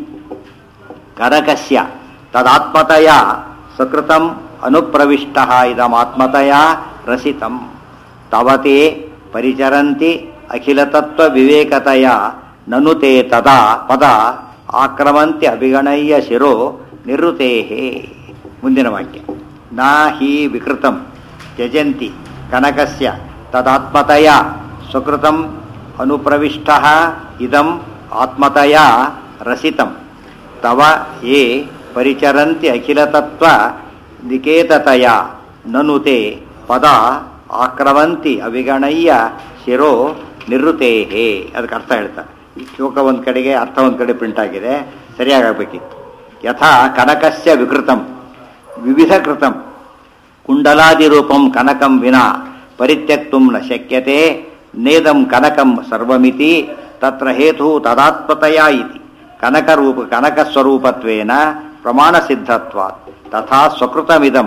ಕನಕಸ್ಯ ತದಾತ್ಮತಯ ಸಕೃತಂ ಅನುಪ್ರವಿಷ್ಟ ಇದಮಾತ್ಮತಯ ರಸಿತಂ ತವತೆ ಪರಿಚರಂತಿ ಅಖಿಲತತ್ವ ವಿವೇಕತೆಯ ನನುತೆ ತದಾ ಪದ ಆಕ್ರಮಂತಿ ಅಭಿಗಣಯ್ಯ ಶಿರೋ ನಿವೃತೇಹೇ ಮುಂದಿನ ವಾಕ್ಯ ನಾ ಹಿ ವಿಕೃತಂ ತ್ಯಜಂತಿ ಕನಕಸ್ಯ ತದಾತ್ಮತಯ ಸ್ವಕೃತಂ ಅನುಪ್ರವಿಷ್ಟ ಇದಂ ಆತ್ಮತಯ ರಸಿತಂ ತವ ಯೇ ಪರಿಚರಂತಿ ಅಖಿಲತತ್ವ ನಿಕೇತತಯ ನನುತೆ ಪದ ಆಕ್ರಮಂತಿ ಅವಿಗಣಯ್ಯ ಶಿರೋ ನಿವೃತೇಹೇ ಅದಕ್ಕೆ ಅರ್ಥ ಹೇಳ್ತಾರೆ ಈ ಶ್ಲೋಕ ಒಂದು ಕಡೆಗೆ ಅರ್ಥ ಒಂದು ಕಡೆ ಪ್ರಿಂಟ್ ಆಗಿದೆ ಸರಿಯಾಗಬೇಕಿತ್ತು ಯಥಾ ಕನಕಸ್ಯ ವಿಕೃತಂ ವಿವಿಧ ಕೃತಂ ಕುಂಡಲಾದಿರೂಪಂ ಕನಕಂ ವಿನಾ ಪರಿತ್ಯಕ್ತು ನ ಶಕ್ಯತೆ ನೇದಂ ಕನಕಂ ಸರ್ವಮಿತಿ ತತ್ರ ಹೇತು ತದಾತ್ಮತಯ ಇತಿ ಕನಕರೂಪ ಕನಕಸ್ವರೂಪತ್ವೇನ ಪ್ರಮಾಣ ಸಿದ್ಧತ್ವಾತ್ ತಥಾ ಸ್ವಕೃತಮಿದಂ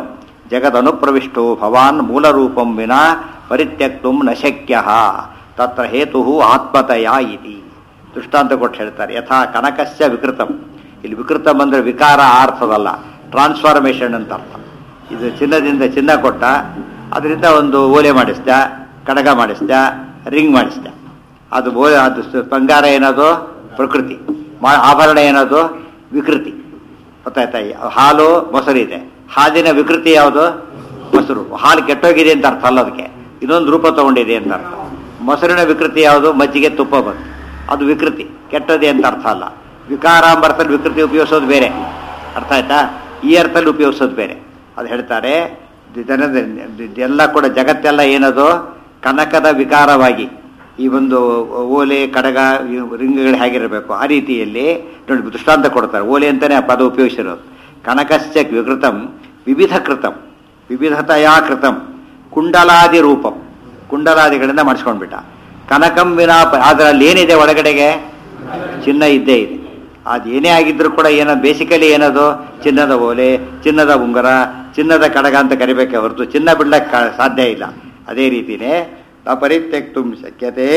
ಜಗದನುಪ್ರವಿಷ್ಟೋ ಭವಾನ್ ಮೂಲರೂಪಂ ವಿನಾ ಪರಿತ್ಯಕ್ತು ನ ಶಕ್ಯ ತತ್ರ ಹೇತು ಆತ್ಮತಯ ಇತಿ ದೃಷ್ಟಾಂತ ಕೊಟ್ಟು ಹೇಳ್ತಾರೆ ಯಥಾ ಕನಕಸ್ಯ ವಿಕೃತಂ ಇಲ್ಲಿ ವಿಕೃತಂ ಅಂದ್ರೆ ವಿಕಾರ ಆ ಅರ್ಥದಲ್ಲ ಟ್ರಾನ್ಸ್ಫಾರ್ಮೇಷನ್ ಅಂತ ಅರ್ಥ ಇದು ಚಿನ್ನದಿಂದ ಚಿನ್ನ ಕೊಟ್ಟ ಅದರಿಂದ ಒಂದು ಓಲೆ ಮಾಡಿಸ್ದ ಕಡಗ ಮಾಡಿಸ್ದ ರಿಂಗ್ ಮಾಡಿಸ್ದ ಅದು ಓಲೆ ಅದು ಸ- ಬಂಗಾರ ಏನದು ಪ್ರಕೃತಿ ಮಾ- ಆಭರಣ ಏನದು ವಿಕೃತಿ ಗೊತ್ತಾಯ್ತಾ ಈ ಹಾಲು ಮೊಸರು ಇದೆ ಹಾಲಿನ ವಿಕೃತಿ ಯಾವುದು ಮೊಸರು ಹಾಲು ಕೆಟ್ಟೋಗಿದೆ ಅಂತ ಅರ್ಥ ಅಲ್ಲ ಅದಕ್ಕೆ ಇನ್ನೊಂದು ರೂಪ ತಗೊಂಡಿದೆ ಅಂತ ಅರ್ಥ ಮೊಸರಿನ ವಿಕೃತಿ ಯಾವುದು ಮಜ್ಜಿಗೆ ತುಪ್ಪ ಬಂತು ಅದು ವಿಕೃತಿ ಕೆಟ್ಟದೆ ಅಂತ ಅರ್ಥ ಅಲ್ಲ ವಿಕಾರ ಎಂಬ ಅರ್ಥದಲ್ಲಿ ವಿಕೃತಿ ಉಪಯೋಗಿಸೋದು ಬೇರೆ ಅರ್ಥ ಆಯ್ತಾ ಈ ಅರ್ಥದಲ್ಲಿ ಉಪಯೋಗಿಸೋದು ಬೇರೆ ಅದು ಹೇಳ್ತಾರೆ ಜನದ ಎಲ್ಲ ಕೂಡ ಜಗತ್ತೆಲ್ಲ ಏನದು ಕನಕದ ವಿಕಾರವಾಗಿ ಈ ಒಂದು ಓಲೆ ಕಡಗ ಈ ರಿಂಗ್ಗಳು ಹೇಗಿರಬೇಕು ಆ ರೀತಿಯಲ್ಲಿ ನೋಡಿ ದೃಷ್ಟಾಂತ ಕೊಡ್ತಾರೆ ಓಲೆ ಅಂತಾನೆ ಆ ಪದ ಉಪಯೋಗಿಸಿರೋದು ಕನಕಶ್ಚ ವಿಕೃತಂ ವಿವಿಧ ಕೃತಂ ವಿವಿಧತೆಯಾ ಕೃತಂ ಕುಂಡಲಾದಿ ರೂಪಂ ಕುಂಡಲಾದಿಗಳಿಂದ ಮಾಡಿಸ್ಕೊಂಡ್ಬಿಟ್ಟ ಕನಕಂ ವಿನಾ ಪ- ಆದ್ರೆ ಅಲ್ಲಿ ಏನಿದೆ ಒಳಗಡೆಗೆ ಚಿನ್ನ ಇದ್ದೇ ಇದೆ ಅದು ಏನೇ ಆಗಿದ್ರು ಕೂಡ ಏನೋ ಬೇಸಿಕಲಿ ಏನದು ಚಿನ್ನದ ಓಲೆ ಚಿನ್ನದ ಉಂಗುರ ಚಿನ್ನದ ಕಡಗ ಅಂತ ಕರಿಬೇಕೆ ಹೊರತು ಚಿನ್ನ ಬಿಡ್ಲಕ್ಕೆ ಕಾ- ಸಾಧ್ಯ ಇಲ್ಲ ಅದೇ ರೀತಿನೇ ಅಪರಿತ್ಯಕ್ತು ಶಕ್ಯತೆ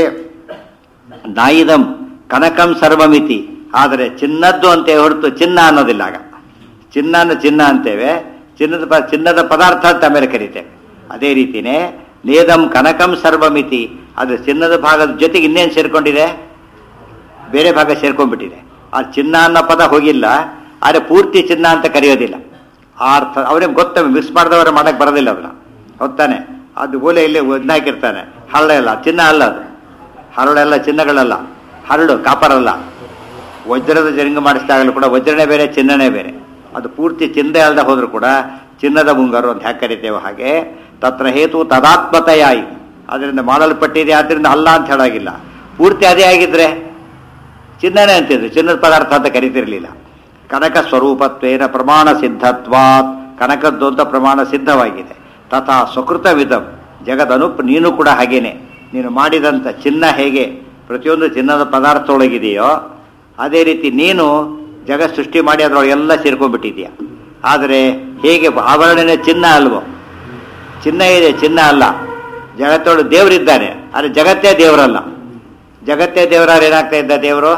ನಾಯಿದಂ ಕನಕಂ ಸರ್ವಮಿತಿ ಆದರೆ ಚಿನ್ನದ್ದು ಅಂತ ಹೊರತು ಚಿನ್ನ ಅನ್ನೋದಿಲ್ಲ ಆಗ ಚಿನ್ನನ ಚಿನ್ನ ಅಂತೇವೆ ಚಿನ್ನದ ಪ ಚಿನ್ನದ ಪದಾರ್ಥ ಅಂತ ಆಮೇಲೆ ಕರಿತೇವೆ ಅದೇ ರೀತಿನೇ ನೇದಂ ಕನಕಂ ಸರ್ವಮಿತಿ ಅದು ಚಿನ್ನದ ಭಾಗದ ಜೊತೆಗೆ ಇನ್ನೇನು ಸೇರ್ಕೊಂಡಿದೆ ಬೇರೆ ಭಾಗ ಸೇರ್ಕೊಂಡ್ಬಿಟ್ಟಿದೆ ಆ ಚಿನ್ನ ಅನ್ನೋ ಪದ ಹೋಗಿಲ್ಲ ಆದರೆ ಪೂರ್ತಿ ಚಿನ್ನ ಅಂತ ಕರೆಯೋದಿಲ್ಲ ಆ ಅರ್ಥ ಅವ್ರಿಗೆ ಗೊತ್ತ ಮಿಕ್ಸ್ ಮಾಡಿದವರು ಮಾಡಕ್ಕೆ ಬರೋದಿಲ್ಲ ಅದನ್ನ ಹೊತ್ತಾನೆ ಅದು ಓಲೆ ಇಲ್ಲಿ ಒಂದ್ ಹಾಕಿರ್ತಾನೆ ಹರಳ ಇಲ್ಲ ಚಿನ್ನ ಅಲ್ಲ ಅದು ಹರಳೆಲ್ಲ ಚಿನ್ನಗಳಲ್ಲ ಹರಳು ಕಾಪರಲ್ಲ ವಜ್ರದ ಜರಿಂಗ ಮಾಡಿಸಿದಾಗಲೂ ಕೂಡ ವಜ್ರನೇ ಬೇರೆ ಚಿನ್ನನೇ ಬೇರೆ ಅದು ಪೂರ್ತಿ ಚಿಂದೆ ಅಲ್ಲದೆ ಹೋದ್ರು ಕೂಡ ಚಿನ್ನದ ಮುಂಗಾರು ಅಂತ ಹ್ಯಾಕ್ ಕರಿತೇವೆ ಹಾಗೆ ತತ್ರ ಹೇತು ತದಾತ್ಮತೆಯಾಯಿ ಅದರಿಂದ ಮಾಡಲ್ಪಟ್ಟಿದೆ ಆದ್ರಿಂದ ಅಲ್ಲ ಅಂತ ಹೇಳಾಗಿಲ್ಲ ಪೂರ್ತಿ ಅದೇ ಆಗಿದ್ರೆ ಚಿನ್ನನೇ ಅಂತಿದ್ರು ಚಿನ್ನದ ಪದಾರ್ಥ ಅಂತ ಕರಿತಿರ್ಲಿಲ್ಲ ಕನಕ ಸ್ವರೂಪತ್ವೇನ ಪ್ರಮಾಣ ಸಿದ್ಧತ್ವಾತ್ ಕನಕದ್ದು ಅಂತ ಪ್ರಮಾಣ ಸಿದ್ಧವಾಗಿದೆ ತಥಾ ಸ್ವಕೃತವಿದಂ ಜಗದನುಪ್ ನೀನು ಕೂಡ ಹಾಗೇನೆ ನೀನು ಮಾಡಿದಂಥ ಚಿನ್ನ ಹೇಗೆ ಪ್ರತಿಯೊಂದು ಚಿನ್ನದ ಪದಾರ್ಥ ಒಳಗಿದೆಯೋ ಅದೇ ರೀತಿ ನೀನು ಜಗತ್ ಸೃಷ್ಟಿ ಮಾಡಿ ಅದರೊಳಗೆ ಎಲ್ಲ ಸೇರ್ಕೊಂಡ್ಬಿಟ್ಟಿದೀಯ ಆದರೆ ಹೇಗೆ ಆಭರಣನೇ ಚಿನ್ನ ಅಲ್ವೋ ಚಿನ್ನ ಇದೆ ಚಿನ್ನ ಅಲ್ಲ ಜಗತ್ತೊಳಗೆ ದೇವರಿದ್ದಾನೆ ಆದರೆ ಜಗತ್ತೇ ದೇವರಲ್ಲ ಜಗತ್ತೇ ದೇವರಾರು ಏನಾಗ್ತಾ ಇದ್ದ ದೇವರು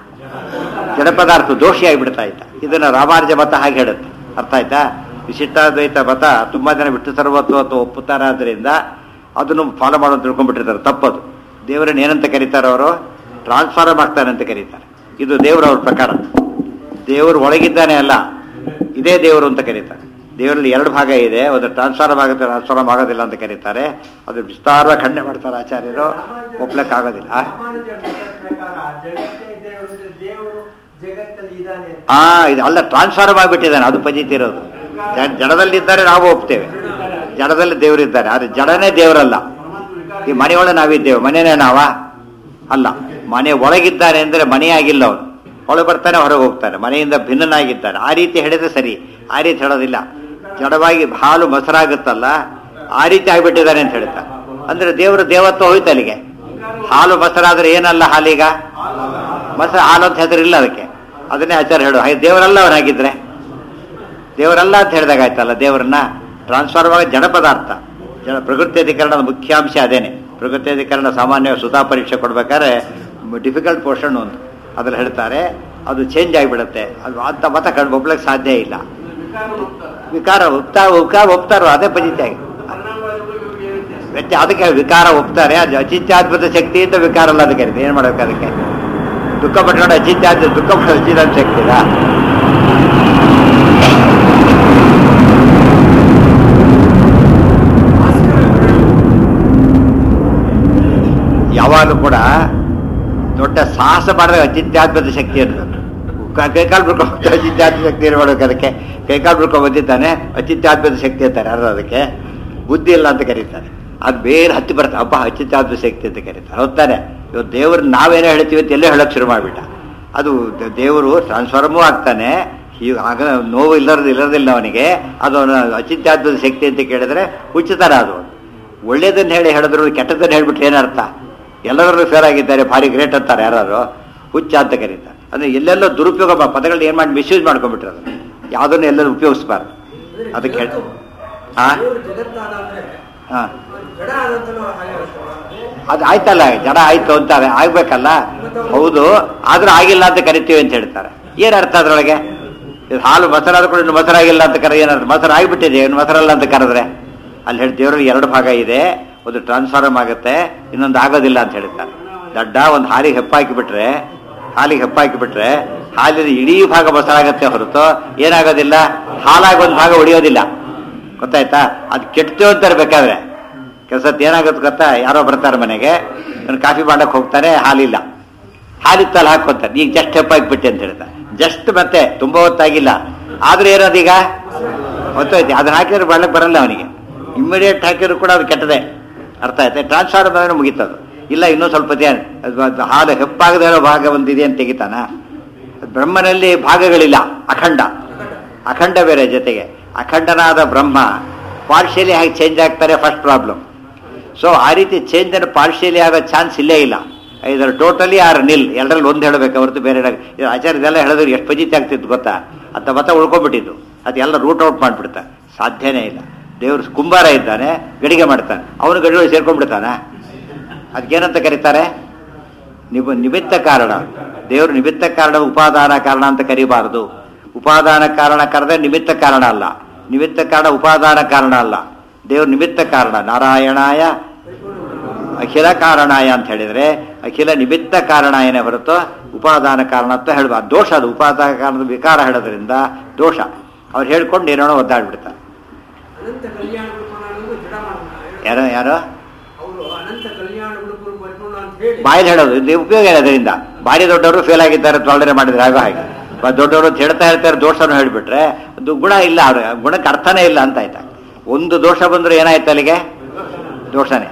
ಜಡ ಪದಾರ್ಥ ದೋಷಿಯಾಗಿ ಬಿಡ್ತಾ ಇದ್ದ ಇದನ್ನ ರಾಮಾರ್ಜ ಮತ ಹಾಗೆ ಹೇಳುತ್ತೆ ಅರ್ಥ ಆಯ್ತಾ ವಿಶಿಷ್ಟಾದ್ವೈತ ಮತ ತುಂಬಾ ಜನ ಬಿಟ್ಟು ಸರ್ವತ್ವ ಅಥವಾ ಒಪ್ಪುತ್ತಾರಾದ್ರಿಂದ ಅದನ್ನು ಫಾಲೋ ಮಾಡೋದು ತಿಳ್ಕೊಂಡ್ಬಿಟ್ಟಿರ್ತಾರೆ ತಪ್ಪದು ದೇವರನ್ನ ಏನಂತ ಕರೀತಾರೆ ಅವರು ಟ್ರಾನ್ಸ್ಫಾರ್ಮ್ ಆಗ್ತಾನೆ ಅಂತ ಕರೀತಾರೆ ಇದು ದೇವರ ಅವ್ರ ಪ್ರಕಾರ ದೇವರು ಒಳಗಿದ್ದಾನೆ ಅಲ್ಲ ಇದೇ ದೇವರು ಅಂತ ಕರೀತಾರೆ ದೇವರಲ್ಲಿ ಎರಡು ಭಾಗ ಇದೆ ಒಂದು ಟ್ರಾನ್ಸ್ಫಾರ್ಮ್ ಆಗುತ್ತೆ ಟ್ರಾನ್ಸ್ಫಾರ್ಮ್ ಆಗೋದಿಲ್ಲ ಅಂತ ಕರೀತಾರೆ ಅದು ವಿಸ್ತಾರವಾಗಿ ಖಂಡನೆ ಮಾಡ್ತಾರೆ ಆಚಾರ್ಯರು ಒಪ್ಲಕ್ಕಾಗೋದಿಲ್ಲ ಆ? ದೇವರು ಜಗತ್ತಲ್ಲಿ ಇದ್ದಾನೆ ಅಂತ. ಆ ಇದು ಅಲ್ಲ ಟ್ರಾನ್ಸ್ಫಾರ್ಮ್ ಆಗಿಬಿಟ್ಟಿದ್ದಾನೆ ಅದು ಪಜಿತಿ ಇರೋದು ಜ- ಜಡದಲ್ಲಿದ್ದಾರೆ ನಾವು ಒಪ್ತೇವೆ ಜಡದಲ್ಲಿ ದೇವರಿದ್ದಾರೆ ಆದರೆ ಜಡನೇ ದೇವರಲ್ಲ ಈ ಮನೆಯೊಳಗೆ ನಾವಿದ್ದೇವೆ ಮನೆನೇ ನಾವ ಅಲ್ಲ ಮನೆ ಒಳಗಿದ್ದಾನೆ ಅಂದರೆ ಮನೆಯಾಗಿಲ್ಲ ಅವನು ಒಳಗೆ ಬರ್ತಾನೆ ಹೊರಗೆ ಹೋಗ್ತಾನೆ ಮನೆಯಿಂದ ಭಿನ್ನನಾಗಿದ್ದಾನೆ ಆ ರೀತಿ ಹೇಳಿದ್ರೆ ಸರಿ ಆ ರೀತಿ ಹೇಳೋದಿಲ್ಲ ಜಡವಾಗಿ ಹಾಲು ಮೊಸರಾಗುತ್ತಲ್ಲ ಆ ರೀತಿ ಆಗಿಬಿಟ್ಟಿದ್ದಾನೆ ಅಂತ ಹೇಳ್ತಾರೆ ಅಂದ್ರೆ ದೇವರು ದೇವತ್ವ ಹೋಯ್ತು ಅಲ್ಲಿಗೆ ಹಾಲು ಮೊಸರಾದ್ರೆ ಏನಲ್ಲ ಹಾಲೀಗ ಮೊಸರು ಹಾಲು ಅಂತ ಹೆಸರಿಲ್ಲ ಅದಕ್ಕೆ ಅದನ್ನೇ ಆಚಾರ್ಯ ಹೇಳು ಹಾಗೆ ದೇವರಲ್ಲ ಅವನಾಗಿದ್ರೆ ದೇವರಲ್ಲ ಅಂತ ಹೇಳಿದಾಗ ಆಯ್ತಲ್ಲ ದೇವರನ್ನ ಟ್ರಾನ್ಸ್ಫಾರ್ಮ್ ಆಗ ಜಡ ಪದಾರ್ಥ ಜಡ ಪ್ರಕೃತಿ ಅಧಿಕರಣದ ಮುಖ್ಯಾಂಶ ಅದೇನೆ ಪ್ರಕೃತಿ ಅಧಿಕರಣ ಸಾಮಾನ್ಯ ಸುಧಾ ಪರೀಕ್ಷೆ ಕೊಡ್ಬೇಕಾದ್ರೆ ಡಿಫಿಕಲ್ಟ್ ಪೋರ್ಷನ್ ಒಂದು ಅದ್ರಲ್ಲಿ ಹೇಳ್ತಾರೆ ಅದು ಚೇಂಜ್ ಆಗಿಬಿಡುತ್ತೆ ಅದು ಅಂತ ಮತ ಕಂಡು ಒಬ್ಲಕ್ಕೆ ಸಾಧ್ಯ ಇಲ್ಲ ವಿಕಾರ ಒಪ್ತಾ ವಿಕಾರ ಒಪ್ತಾರೋ ಅದೇ ಪಜಿತಿ ಆಗಿ ವ್ಯತ್ಯ ಅದಕ್ಕೆ ವಿಕಾರ ಒಪ್ತಾರೆ ಅದು ಅಚಿತ್ಯಾದ್ಭುತ ಶಕ್ತಿ ಅಂತ ವಿಕಾರ ಅಲ್ಲ ಅದಕ್ಕೆ ಏನ್ ಮಾಡ್ಬೇಕು ಅದಕ್ಕೆ ದುಃಖ ಪಟ್ಕೊಂಡು ಅಚಿತ್ಯಾದ ದುಃಖ ಪಡೋ ಅಚಿತಾದ ಶಕ್ತಿ ಇದಾ? ಯಾವಾಗಲೂ ಕೂಡ ದೊಡ್ಡ ಸಾಹಸ ಮಾಡಿದಾಗ ಅಚಿತ್ಯಾದ್ಭುತ ಶಕ್ತಿ ಇರಬೇಕು ಕೈಕಾಲು ಬಿಡ್ಕೊಂಡು ಅಚಿತ್ಯಾದ್ಭುತ ಶಕ್ತಿ ಇರಬೇಕು ಅದಕ್ಕೆ ಕೈಕಾಲು ಬಿಡ್ಕೊಂಡು ಬಂದಿದ್ದಾನೆ ಅಚಿತ್ಯಾದ್ಭುತ ಶಕ್ತಿ ಅಂತಾರೆ ಯಾರು ಅದಕ್ಕೆ ಬುದ್ಧಿ ಇಲ್ಲ ಅಂತ ಕರೀತಾರೆ ಅದು ಬೇರೆ ಹತ್ತಿ ಬರುತ್ತೆ ಅಪ್ಪ ಅಚಿತ್ಯಾದ್ಭುತ ಶಕ್ತಿ ಅಂತ ಕರೀತಾರೆ ಹೌದಾನೆ ಇವತ್ತು ದೇವ್ರು ನಾವೇನೋ ಹೇಳ್ತೀವಿ ಅಂತ ಎಲ್ಲೇ ಹೇಳಕ್ ಶುರು ಮಾಡಿಬಿಟ್ಟ ಅದು ದ- ದೇವರು ಟ್ರಾನ್ಸ್ಫಾರ್ಮೂ ಆಗ್ತಾನೆ ಈಗ ಆಗ ನೋವು ಇಲ್ಲದ ಇಲ್ಲದಿಲ್ಲ ಅವನಿಗೆ ಅದು ಅವನ ಅಚಿತ್ಯಾದ್ಭುತ ಶಕ್ತಿ ಅಂತ ಕೇಳಿದ್ರೆ ಉಚಿತರ ಅದು ಒಳ್ಳೇದನ್ನ ಹೇಳಿ ಹೇಳಿದ್ರು ಕೆಟ್ಟದನ್ನ ಹೇಳ್ಬಿಟ್ರೆ ಏನರ್ಥ ಎಲ್ಲರೂ ಫೇರ್ ಆಗಿದ್ದಾರೆ ಭಾರಿ ಗ್ರೇಟ್ ಅಂತಾರೆ ಯಾರು ಹುಚ್ಚ ಅಂತ ಕರೀತಾರೆ ಅಂದ್ರೆ ಎಲ್ಲೆಲ್ಲೋ ದುರುಪಯೋಗ ಮಾ- ಪದಗಳನ್ನ ಏನ್ ಮಾಡಿ ಮಿಸ್ಯೂಸ್ ಮಾಡ್ಕೊಂಡ್ಬಿಟ್ರೆ ಅದು ಯಾವುದನ್ನು ಎಲ್ಲರೂ ಉಪಯೋಗಿಸ್ಬಾರ್ದು ಅದಕ್ಕೆ ಹೇಳಿ ಹಾ ದೇವರು ಜಗತ್ತಾದ ಅಂದ್ರೆ ಹಾ ಜಡ ಆದಂತಲೂ ಹಾಗೆ ಆಗುತ್ತಲ್ಲ? ಅದು ಆಯ್ತಲ್ಲ ಜಡ ಆಯ್ತು ಅಂತಾರೆ ಆಗ್ಬೇಕಲ್ಲ ಹೌದು ಆದ್ರೂ ಆಗಿಲ್ಲ ಅಂತ ಕರಿತೀವಿ ಅಂತ ಹೇಳ್ತಾರೆ ಏನ್ ಅರ್ಥ ಅದ್ರೊಳಗೆ ಇದು ಹಾಲು ಮೊಸರಾದ ಕೂಡ ಇನ್ನು ಮೊಸರಾಗಿಲ್ಲ ಅಂತ ಕರೆ ಏನರ್ಥ ಮೊಸರು ಆಗಿಬಿಟ್ಟಿದೆ ಇನ್ನು ಮೊಸರಲ್ಲ ಅಂತ ಕರೆದ್ರೆ ಅಲ್ಲಿ ಹೇಳಿ ದೇವರಲ್ಲಿ ಎರಡು ಭಾಗ ಇದೆ ಒಂದು ಟ್ರಾನ್ಸ್ಫಾರ್ಮ್ ಆಗುತ್ತೆ ಇನ್ನೊಂದು ಆಗೋದಿಲ್ಲ ಅಂತ ಹೇಳ್ತಾರೆ ದಡ್ಡ ಒಂದು ಹಾಲಿಗೆ ಹೆಪ್ಪಾಕಿಬಿಟ್ರೆ ಹಾಲಿಗೆ ಹೆಪ್ಪಾಕಿಬಿಟ್ರೆ ಹಾಲಿನ ಇಡೀ ಭಾಗ ಮೊಸರಾಗತ್ತೆ ಹೊರತು ಏನಾಗೋದಿಲ್ಲ ಹಾಲಾಗಿ ಒಂದು ಭಾಗ ಉಳಿಯೋದಿಲ್ಲ ಗೊತ್ತಾಯ್ತಾ ಅದು ಕೆಟ್ಟು ಅಂತ ಇರ್ಬೇಕಾದ್ರೆ ಕೆಲಸ ಏನಾಗುತ್ತೆ ಗೊತ್ತಾ ಯಾರೋ ಬರ್ತಾರೆ ಮನೆಗೆ ಇವನು ಕಾಫಿ ಮಾಡಕ್ಕೆ ಹೋಗ್ತಾನೆ ಹಾಲಿಲ್ಲ ಹಾಲಿತ್ತಲ್ಲಿ ಹಾಕೋತಾರೆ ಈಗ ಜಸ್ಟ್ ಹೆಪ್ಪಾಕ್ಬಿಟ್ಟೆ ಅಂತ ಹೇಳ್ತಾರೆ ಜಸ್ಟ್ ಮತ್ತೆ ತುಂಬಾ ಹೊತ್ತಾಗಿಲ್ಲ ಆದ್ರೂ ಏನದೀಗ ಗೊತ್ತೈತಿ ಅದನ್ನ ಹಾಕಿದ್ರೆ ಬಾಳಕ್ ಬರಲ್ಲ ಅವನಿಗೆ ಇಮ್ಮಿಡಿಯೇಟ್ ಹಾಕಿದ್ರು ಕೂಡ ಅದು ಕೆಟ್ಟದೆ ಅರ್ಥ ಆಯ್ತಾ ಟ್ರಾನ್ಸ್ಫಾರ್ ಬಂದ್ರೆ ಮುಗೀತದು ಇಲ್ಲ ಇನ್ನೂ ಸ್ವಲ್ಪ ಹೊತ್ತು ಏನ್- ಅದು- ಅದು ಹಾಲು ಹೆಪ್ಪಾಗದೇ ಇರೋ ಭಾಗ ಒಂದಿದೆ ಅಂತ ತೆಗಿತಾನ ಬ್ರಹ್ಮನಲ್ಲಿ ಭಾಗಗಳಿಲ್ಲ ಅಖಂಡ ಅಖಂಡ ಬೇರೆ ಜೊತೆಗೆ ಅಖಂಡನಾದ ಬ್ರಹ್ಮ ಪಾರ್ಷಿಯಲಿ ಹಾಗೆ ಚೇಂಜ್ ಆಗ್ತಾರೆ ಫಸ್ಟ್ ಪ್ರಾಬ್ಲಮ್ ಸೊ ಆ ರೀತಿ ಚೇಂಜ್ ಅನ್ನು ಪಾರ್ಷಿಯಲಿ ಆಗೋ ಚಾನ್ಸ್ ಇಲ್ಲೇ ಇಲ್ಲ ಇದರ ಟೋಟಲಿ ಆರ್ ನಿಲ್ ಎರಡರಲ್ಲಿ ಒಂದು ಹೇಳಬೇಕು ಹೊರತು ಬೇರೆ ಹೇಳಕ್- ಇದು ಆಚಾರ್ಯ ಇದೆಲ್ಲ ಹೇಳಿದ್ರೆ ಎಷ್ಟು ಪಜಿತಿ ಆಗ್ತಿತ್ತು ಗೊತ್ತಾ ಅಂತ ಮತ ಉಳ್ಕೊಂಡ್ಬಿಟ್ಟಿದ್ದು ಅದೆಲ್ಲ ರೂಟ್ ಔಟ್ ಮಾಡಿಬಿಡ್ತಾನೆ ಸಾಧ್ಯನೇ ಇಲ್ಲ ದೇವ್ರು ಕುಂಬಾರ ಇದ್ದಾನೆ ಗಡಿಗೆ ಮಾಡ್ತಾನೆ ಅವನು ಗಡಿಗಳು ಸೇರ್ಕೊಂಡ್ಬಿಡ್ತಾನೆ ಅದಕ್ಕೇನಂತ ಕರೀತಾರೆ ನಿಬ ನಿಮಿತ್ತ ಕಾರಣ ದೇವರು ನಿಮಿತ್ತ ಕಾರಣ ಉಪಾದಾನ ಕಾರಣ ಅಂತ ಕರಿಬಾರದು ಉಪಾದಾನ ಕಾರಣ ಕರೆದ್ರೆ ನಿಮಿತ್ತ ಕಾರಣ ಅಲ್ಲ ನಿಮಿತ್ತ ಕಾರಣ ಉಪಾದಾನ ಕಾರಣ ಅಲ್ಲ ದೇವರು ನಿಮಿತ್ತ ಕಾರಣ ನಾರಾಯಣಾಯ ಅಖಿಲ ಕಾರಣಾಯ ಅಂತ ಹೇಳಿದ್ರೆ ಅಖಿಲ ನಿಮಿತ್ತ ಕಾರಣಾಯನೇ ಹೊರತು ಉಪಾದಾನ ಕಾರಣ ಅಂತ ಹೇಳ್ಬಾರ್ದು ದೋಷ ಅದು ಉಪಾದಾನ ಕಾರಣದ ವಿಕಾರ ಹೇಳೋದ್ರಿಂದ ದೋಷ ಅವ್ರು ಹೇಳ್ಕೊಂಡು ಏನೇನೋ ಒದ್ದಾಡ್ಬಿಡ್ತಾರೆ ಅನಂತ ಕಲ್ಯಾಣ ಗುರುಪುರ ಅನ್ನೋದು ಜಡ ಮಾಡ್ತಾರೆ ಯಾರೋ ಯಾರೋ ಅವರು ಅನಂತ ಕಲ್ಯಾಣ ಗುರುಪುರ ಪರಿಪೂರ್ಣ ಅಂತ ಹೇಳಿ ಬಾಯಲ್ಲಿ ಹೇಳೋದು ಇದು ಉಪಯೋಗ ಇಲ್ಲ ಅದರಿಂದ ಭಾರಿ ದೊಡ್ಡವರು ಫೇಲ್ ಆಗಿದ್ದಾರೆ ತೊಳರೆ ಮಾಡಿದ್ರೆ ಆಗೋ ಹಾಗೆ ಬ- ದೊಡ್ಡವರು ಅಂತ ಹೇಳ್ತಾ ಹೇಳ್ತಾರೆ ದೋಷನೂ ಹೇಳಿಬಿಟ್ರೆ ಅದು ಗುಣ ಇಲ್ಲ ಅವ್ರ ಗುಣಕ್ಕೆ ಅರ್ಥನೇ ಇಲ್ಲ ಅಂತ ಆಯ್ತಾ ಒಂದು ದೋಷ ಬಂದ್ರೆ ಏನಾಯ್ತು ಅಲ್ಲಿಗೆ ದೋಷನೇ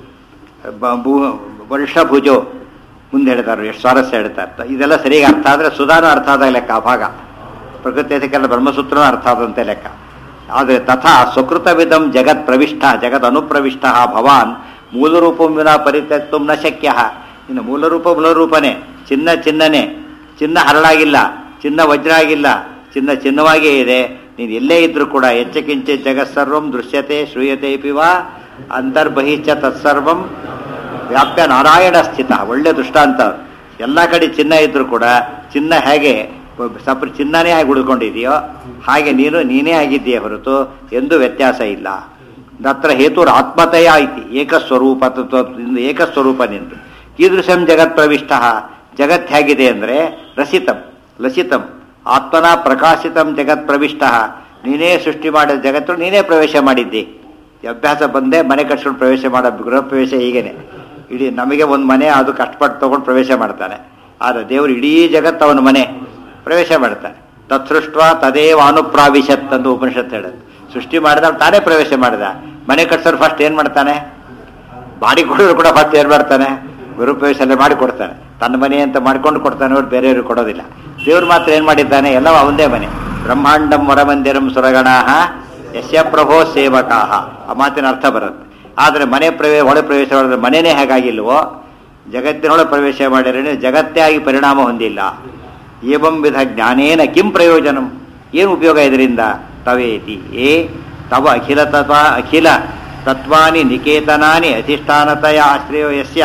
ಬ- ಭೂ- ವರ್ಷ ಭುಜೋ ಮುಂದೆ ಹೇಳ್ತಾರೆ ಎಷ್ಟು ಸ್ವಾರಸ್ಯ ಹೇಳ್ತಾರೆ ಇದೆಲ್ಲ ಸರಿಯಾಗಿ ಅರ್ಥ ಆದ್ರೆ ಸುಧಾನು ಅರ್ಥ ಆದಾಗ ಲೆಕ್ಕ ಆ ಭಾಗ ಪ್ರಕೃತಿ ಅದಕ್ಕೆಲ್ಲ ಬ್ರಹ್ಮಸೂತ್ರನೂ ಅರ್ಥ ಆದಂತೆ ಲೆಕ್ಕ ಆದರೆ ತಥಾ ಸುಕೃತವಿದಂ ಜಗತ್ ಪ್ರವಿಷ್ಟ ಜಗತ್ ಅನುಪ್ರವಿಷ್ಟ ಭವಾನ್ ಮೂಲರೂಪಂ ವಿನ ಪರಿತ್ಯಕ್ತು ನ ಶಕ್ಯ ಇನ್ನು ಮೂಲರೂಪ ಮೂಲರೂಪನೇ ಚಿನ್ನ ಚಿನ್ನನೇ ಚಿನ್ನ ಹರಳಾಗಿಲ್ಲ ಚಿನ್ನ ವಜ್ರ ಆಗಿಲ್ಲ ಚಿನ್ನ ಚಿನ್ನವಾಗಿಯೇ ಇದೆ ನೀನು ಎಲ್ಲೇ ಇದ್ರೂ ಕೂಡ ಹೆಚ್ಚಕಿಂಚ ಜಗತ್ಸರ್ವಂ ದೃಶ್ಯತೆ ಶ್ರೂಯತೆ ಪಿವ ಅಂತರ್ಬಹಿಶ್ಚ ತತ್ಸರ್ವಂ ವ್ಯಾಪ್ಯ ನಾರಾಯಣ ಸ್ಥಿತ ಒಳ್ಳೆ ದೃಷ್ಟಾಂತ ಎಲ್ಲ ಕಡೆ ಚಿನ್ನ ಇದ್ರೂ ಕೂಡ ಚಿನ್ನ ಹೇಗೆ ಸಪ್ರ ಚಿನ್ನನೇ ಆಗಿ ಉಳ್ಕೊಂಡಿದೆಯೋ ಹಾಗೆ ನೀನು ನೀನೇ ಆಗಿದ್ದೀಯ ಹೊರತು ಎಂದು ವ್ಯತ್ಯಾಸ ಇಲ್ಲ ನತ್ರ ಹೇತುರ್ ಆತ್ಮತಯ ಐತಿ ಏಕಸ್ವರೂಪ ತತ್ವದಿಂದ ಏಕಸ್ವರೂಪ ನಿಂದು ಕೀದೃಶಂ ಜಗತ್ ಪ್ರವಿಷ್ಟ ಜಗತ್ ಹೇಗಿದೆ ಅಂದರೆ ರಸಿತಂ ಲಸಿತಂ ಆತ್ಮನ ಪ್ರಕಾಶಿತಂ ಜಗತ್ ಪ್ರವಿಷ್ಟ ನೀನೇ ಸೃಷ್ಟಿ ಮಾಡಿದ ಜಗತ್ತು ನೀನೇ ಪ್ರವೇಶ ಮಾಡಿದ್ದಿ ಈ ಅಭ್ಯಾಸ ಬಂದೆ ಮನೆ ಕಟ್ಸ್ಕೊಂಡು ಪ್ರವೇಶ ಮಾಡೋ ಗೃಹ ಪ್ರವೇಶ ಹೀಗೇನೆ ಇಡೀ ನಮಗೆ ಒಂದು ಮನೆ ಅದು ಕಷ್ಟಪಟ್ಟು ತಗೊಂಡು ಪ್ರವೇಶ ಮಾಡ್ತಾನೆ ಆದರೆ ದೇವರು ಇಡೀ ಜಗತ್ತು ಅವನ ಮನೆ ಪ್ರವೇಶ ಮಾಡ್ತಾನೆ ತತ್ಸೃಷ್ಟ ತದೇವ ಅನುಪ್ರಾವಿಶತ್ ಅಂತ ಉಪನಿಷತ್ ಹೇಳುತ್ತೆ ಸೃಷ್ಟಿ ಮಾಡಿದ ತಾನೇ ಪ್ರವೇಶ ಮಾಡಿದ ಮನೆ ಕಟ್ಸೋರು ಫಸ್ಟ್ ಏನ್ ಮಾಡ್ತಾನೆ ಬಾಡಿ ಕೊಡೋರು ಕೂಡ ಫಸ್ಟ್ ಏನ್ ಮಾಡ್ತಾನೆ ಗುರುಪ್ರವೇಶ ಎಲ್ಲ ಮಾಡಿ ಕೊಡ್ತಾನೆ ತನ್ನ ಮನೆ ಅಂತ ಮಾಡ್ಕೊಂಡು ಕೊಡ್ತಾನೆ ಅವ್ರು ಬೇರೆಯವ್ರಿಗೆ ಕೊಡೋದಿಲ್ಲ ದೇವ್ರು ಮಾತ್ರ ಏನ್ ಮಾಡಿದ್ದಾನೆ ಎಲ್ಲವೂ ಅವಂದೇ ಮನೆ ಬ್ರಹ್ಮಾಂಡಂ ವರಮಂದಿರಂ ಸುರಗಣಾಹ ಯಶ್ಯ ಪ್ರಭೋ ಸೇವಕಾಹ ಆ ಮಾತಿನ ಅರ್ಥ ಬರುತ್ತೆ ಆದರೆ ಮನೆ ಪ್ರವೇಶ ಒಳ ಪ್ರವೇಶ ಮಾಡಿದ್ರೆ ಮನೆಯೇ ಹೇಗಾಗಿಲ್ವೋ ಜಗತ್ತಿನೊಳಗೆ ಪ್ರವೇಶ ಮಾಡಿದ್ರೆ ಜಗತ್ತೇ ಆಗಿ ಪರಿಣಾಮ ಹೊಂದಿಲ್ಲ ಏವಂ ವಿಧ ಜ್ಞಾನೇನ ಕಿಂ ಪ್ರಯೋಜನಂ ಏನು ಉಪಯೋಗ ಇದರಿಂದ ತವೇತಿ ಏ ತವ ಅಖಿಲ ತತ್ವ ಅಖಿಲ ತತ್ವಾನಿ ನಿಕೇತನಾನಿ ಅಧಿಷ್ಠಾನತೆಯ ಆಶ್ರಯೋ ಯಸ್ಯ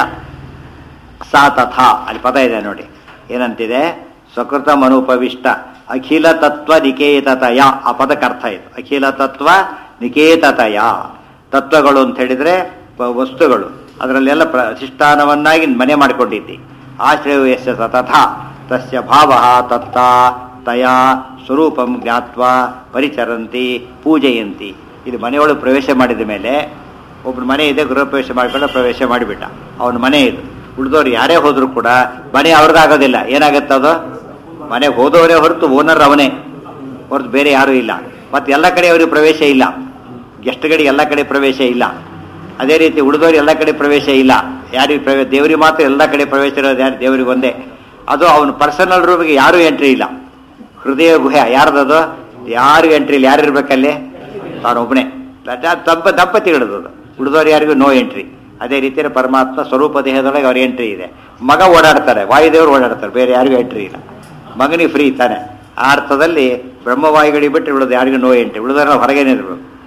ಸಾ ತಥಾ ಅಲ್ಲಿ ಪದ ಇದೆ ನೋಡಿ ಏನಂತಿದೆ ಸ್ವಕೃತ ಮನುಪವಿಷ್ಟ ಅಖಿಲ ತತ್ವ ನಿಕೇತತಯ ಆ ಪದಕ್ಕೆ ಅರ್ಥ ಇದು ಅಖಿಲ ತತ್ವ ನಿಕೇತತಯ ತತ್ವಗಳು ಅಂತ ಹೇಳಿದ್ರೆ ವ- ವಸ್ತುಗಳು ಅದರಲ್ಲೆಲ್ಲ ಪ್ರ ಅಧಿಷ್ಠಾನವನ್ನಾಗಿ ಮನೆ ಮಾಡಿಕೊಂಡಿದ್ದಿ ಆಶ್ರಯ ಯಸ್ಯ ಸ ತಥಾ ತಸ್ಯ ಭಾವ ತತ್ತ ತಯಾ ಸ್ವರೂಪಂ ಜ್ಞಾತ್ವ ಪರಿಚರಂತಿ ಪೂಜೆಯಂತಿ ಇದು ಮನೆಯೊಳಗೆ ಪ್ರವೇಶ ಮಾಡಿದ ಮೇಲೆ ಒಬ್ಬನ ಮನೆ ಇದೆ ಗೃಹ ಪ್ರವೇಶ ಮಾಡ್ಕೊಂಡು ಪ್ರವೇಶ ಮಾಡಿಬಿಟ್ಟ ಅವನ ಮನೆ ಇದು ಉಳಿದವ್ರು ಯಾರೇ ಹೋದ್ರು ಕೂಡ ಮನೆ ಅವ್ರದ್ದಾಗೋದಿಲ್ಲ ಏನಾಗುತ್ತೆ ಅದು ಮನೆಗೆ ಹೋದವರೇ ಹೊರತು ಓನರ್ ಅವನೇ ಹೊರತು ಬೇರೆ ಯಾರೂ ಇಲ್ಲ ಮತ್ತೆ ಎಲ್ಲ ಕಡೆ ಅವ್ರಿಗೆ ಪ್ರವೇಶ ಇಲ್ಲ ಗೆಸ್ಟ್ಗಳಿಗೆ ಎಲ್ಲ ಕಡೆ ಪ್ರವೇಶ ಇಲ್ಲ ಅದೇ ರೀತಿ ಉಳಿದವ್ರು ಎಲ್ಲ ಕಡೆ ಪ್ರವೇಶ ಇಲ್ಲ ಯಾರಿಗೆ ಪ್ರವೇಶ ದೇವರಿಗೆ ಮಾತ್ರ ಎಲ್ಲ ಕಡೆ ಪ್ರವೇಶ ಇರೋದು ಯಾರು ದೇವರಿಗೆ ಒಂದೇ ಅದು ಅವನ ಪರ್ಸನಲ್ ರೂಮಿಗೆ ಯಾರೂ ಎಂಟ್ರಿ ಇಲ್ಲ ಹೃದಯ ಗುಹೆ ಯಾರ್ದದು ಯಾರಿಗೂ ಎಂಟ್ರಿ ಇಲ್ಲ ಯಾರು ಇರ್ಬೇಕಲ್ಲಿ ತಾನೊಬ್ಬನೇ ತಪ್ಪ ದಂಪತಿಗಳದ್ದು ಉಳಿದವ್ರು ಯಾರಿಗೂ ನೋ ಎಂಟ್ರಿ ಅದೇ ರೀತಿಯಲ್ಲಿ ಪರಮಾತ್ಮ ಸ್ವರೂಪ ದೇಹದೊಳಗೆ ಅವ್ರ ಎಂಟ್ರಿ ಇದೆ ಮಗ ಓಡಾಡ್ತಾರೆ ವಾಯುದೇವರು ಓಡಾಡ್ತಾರೆ ಬೇರೆ ಯಾರಿಗೂ ಎಂಟ್ರಿ ಇಲ್ಲ ಮಗನಿಗೆ ಫ್ರೀ ತಾನೆ ಆ ಅರ್ಥದಲ್ಲಿ ಬ್ರಹ್ಮವಾಯುಗಳಿಗೆ ಬಿಟ್ಟು ಉಳಿದು ಯಾರಿಗೂ ನೋ ಎಂಟ್ರಿ ಉಳಿದವ್ರ ಹೊರಗೇನೆ ಇರಬೇಕು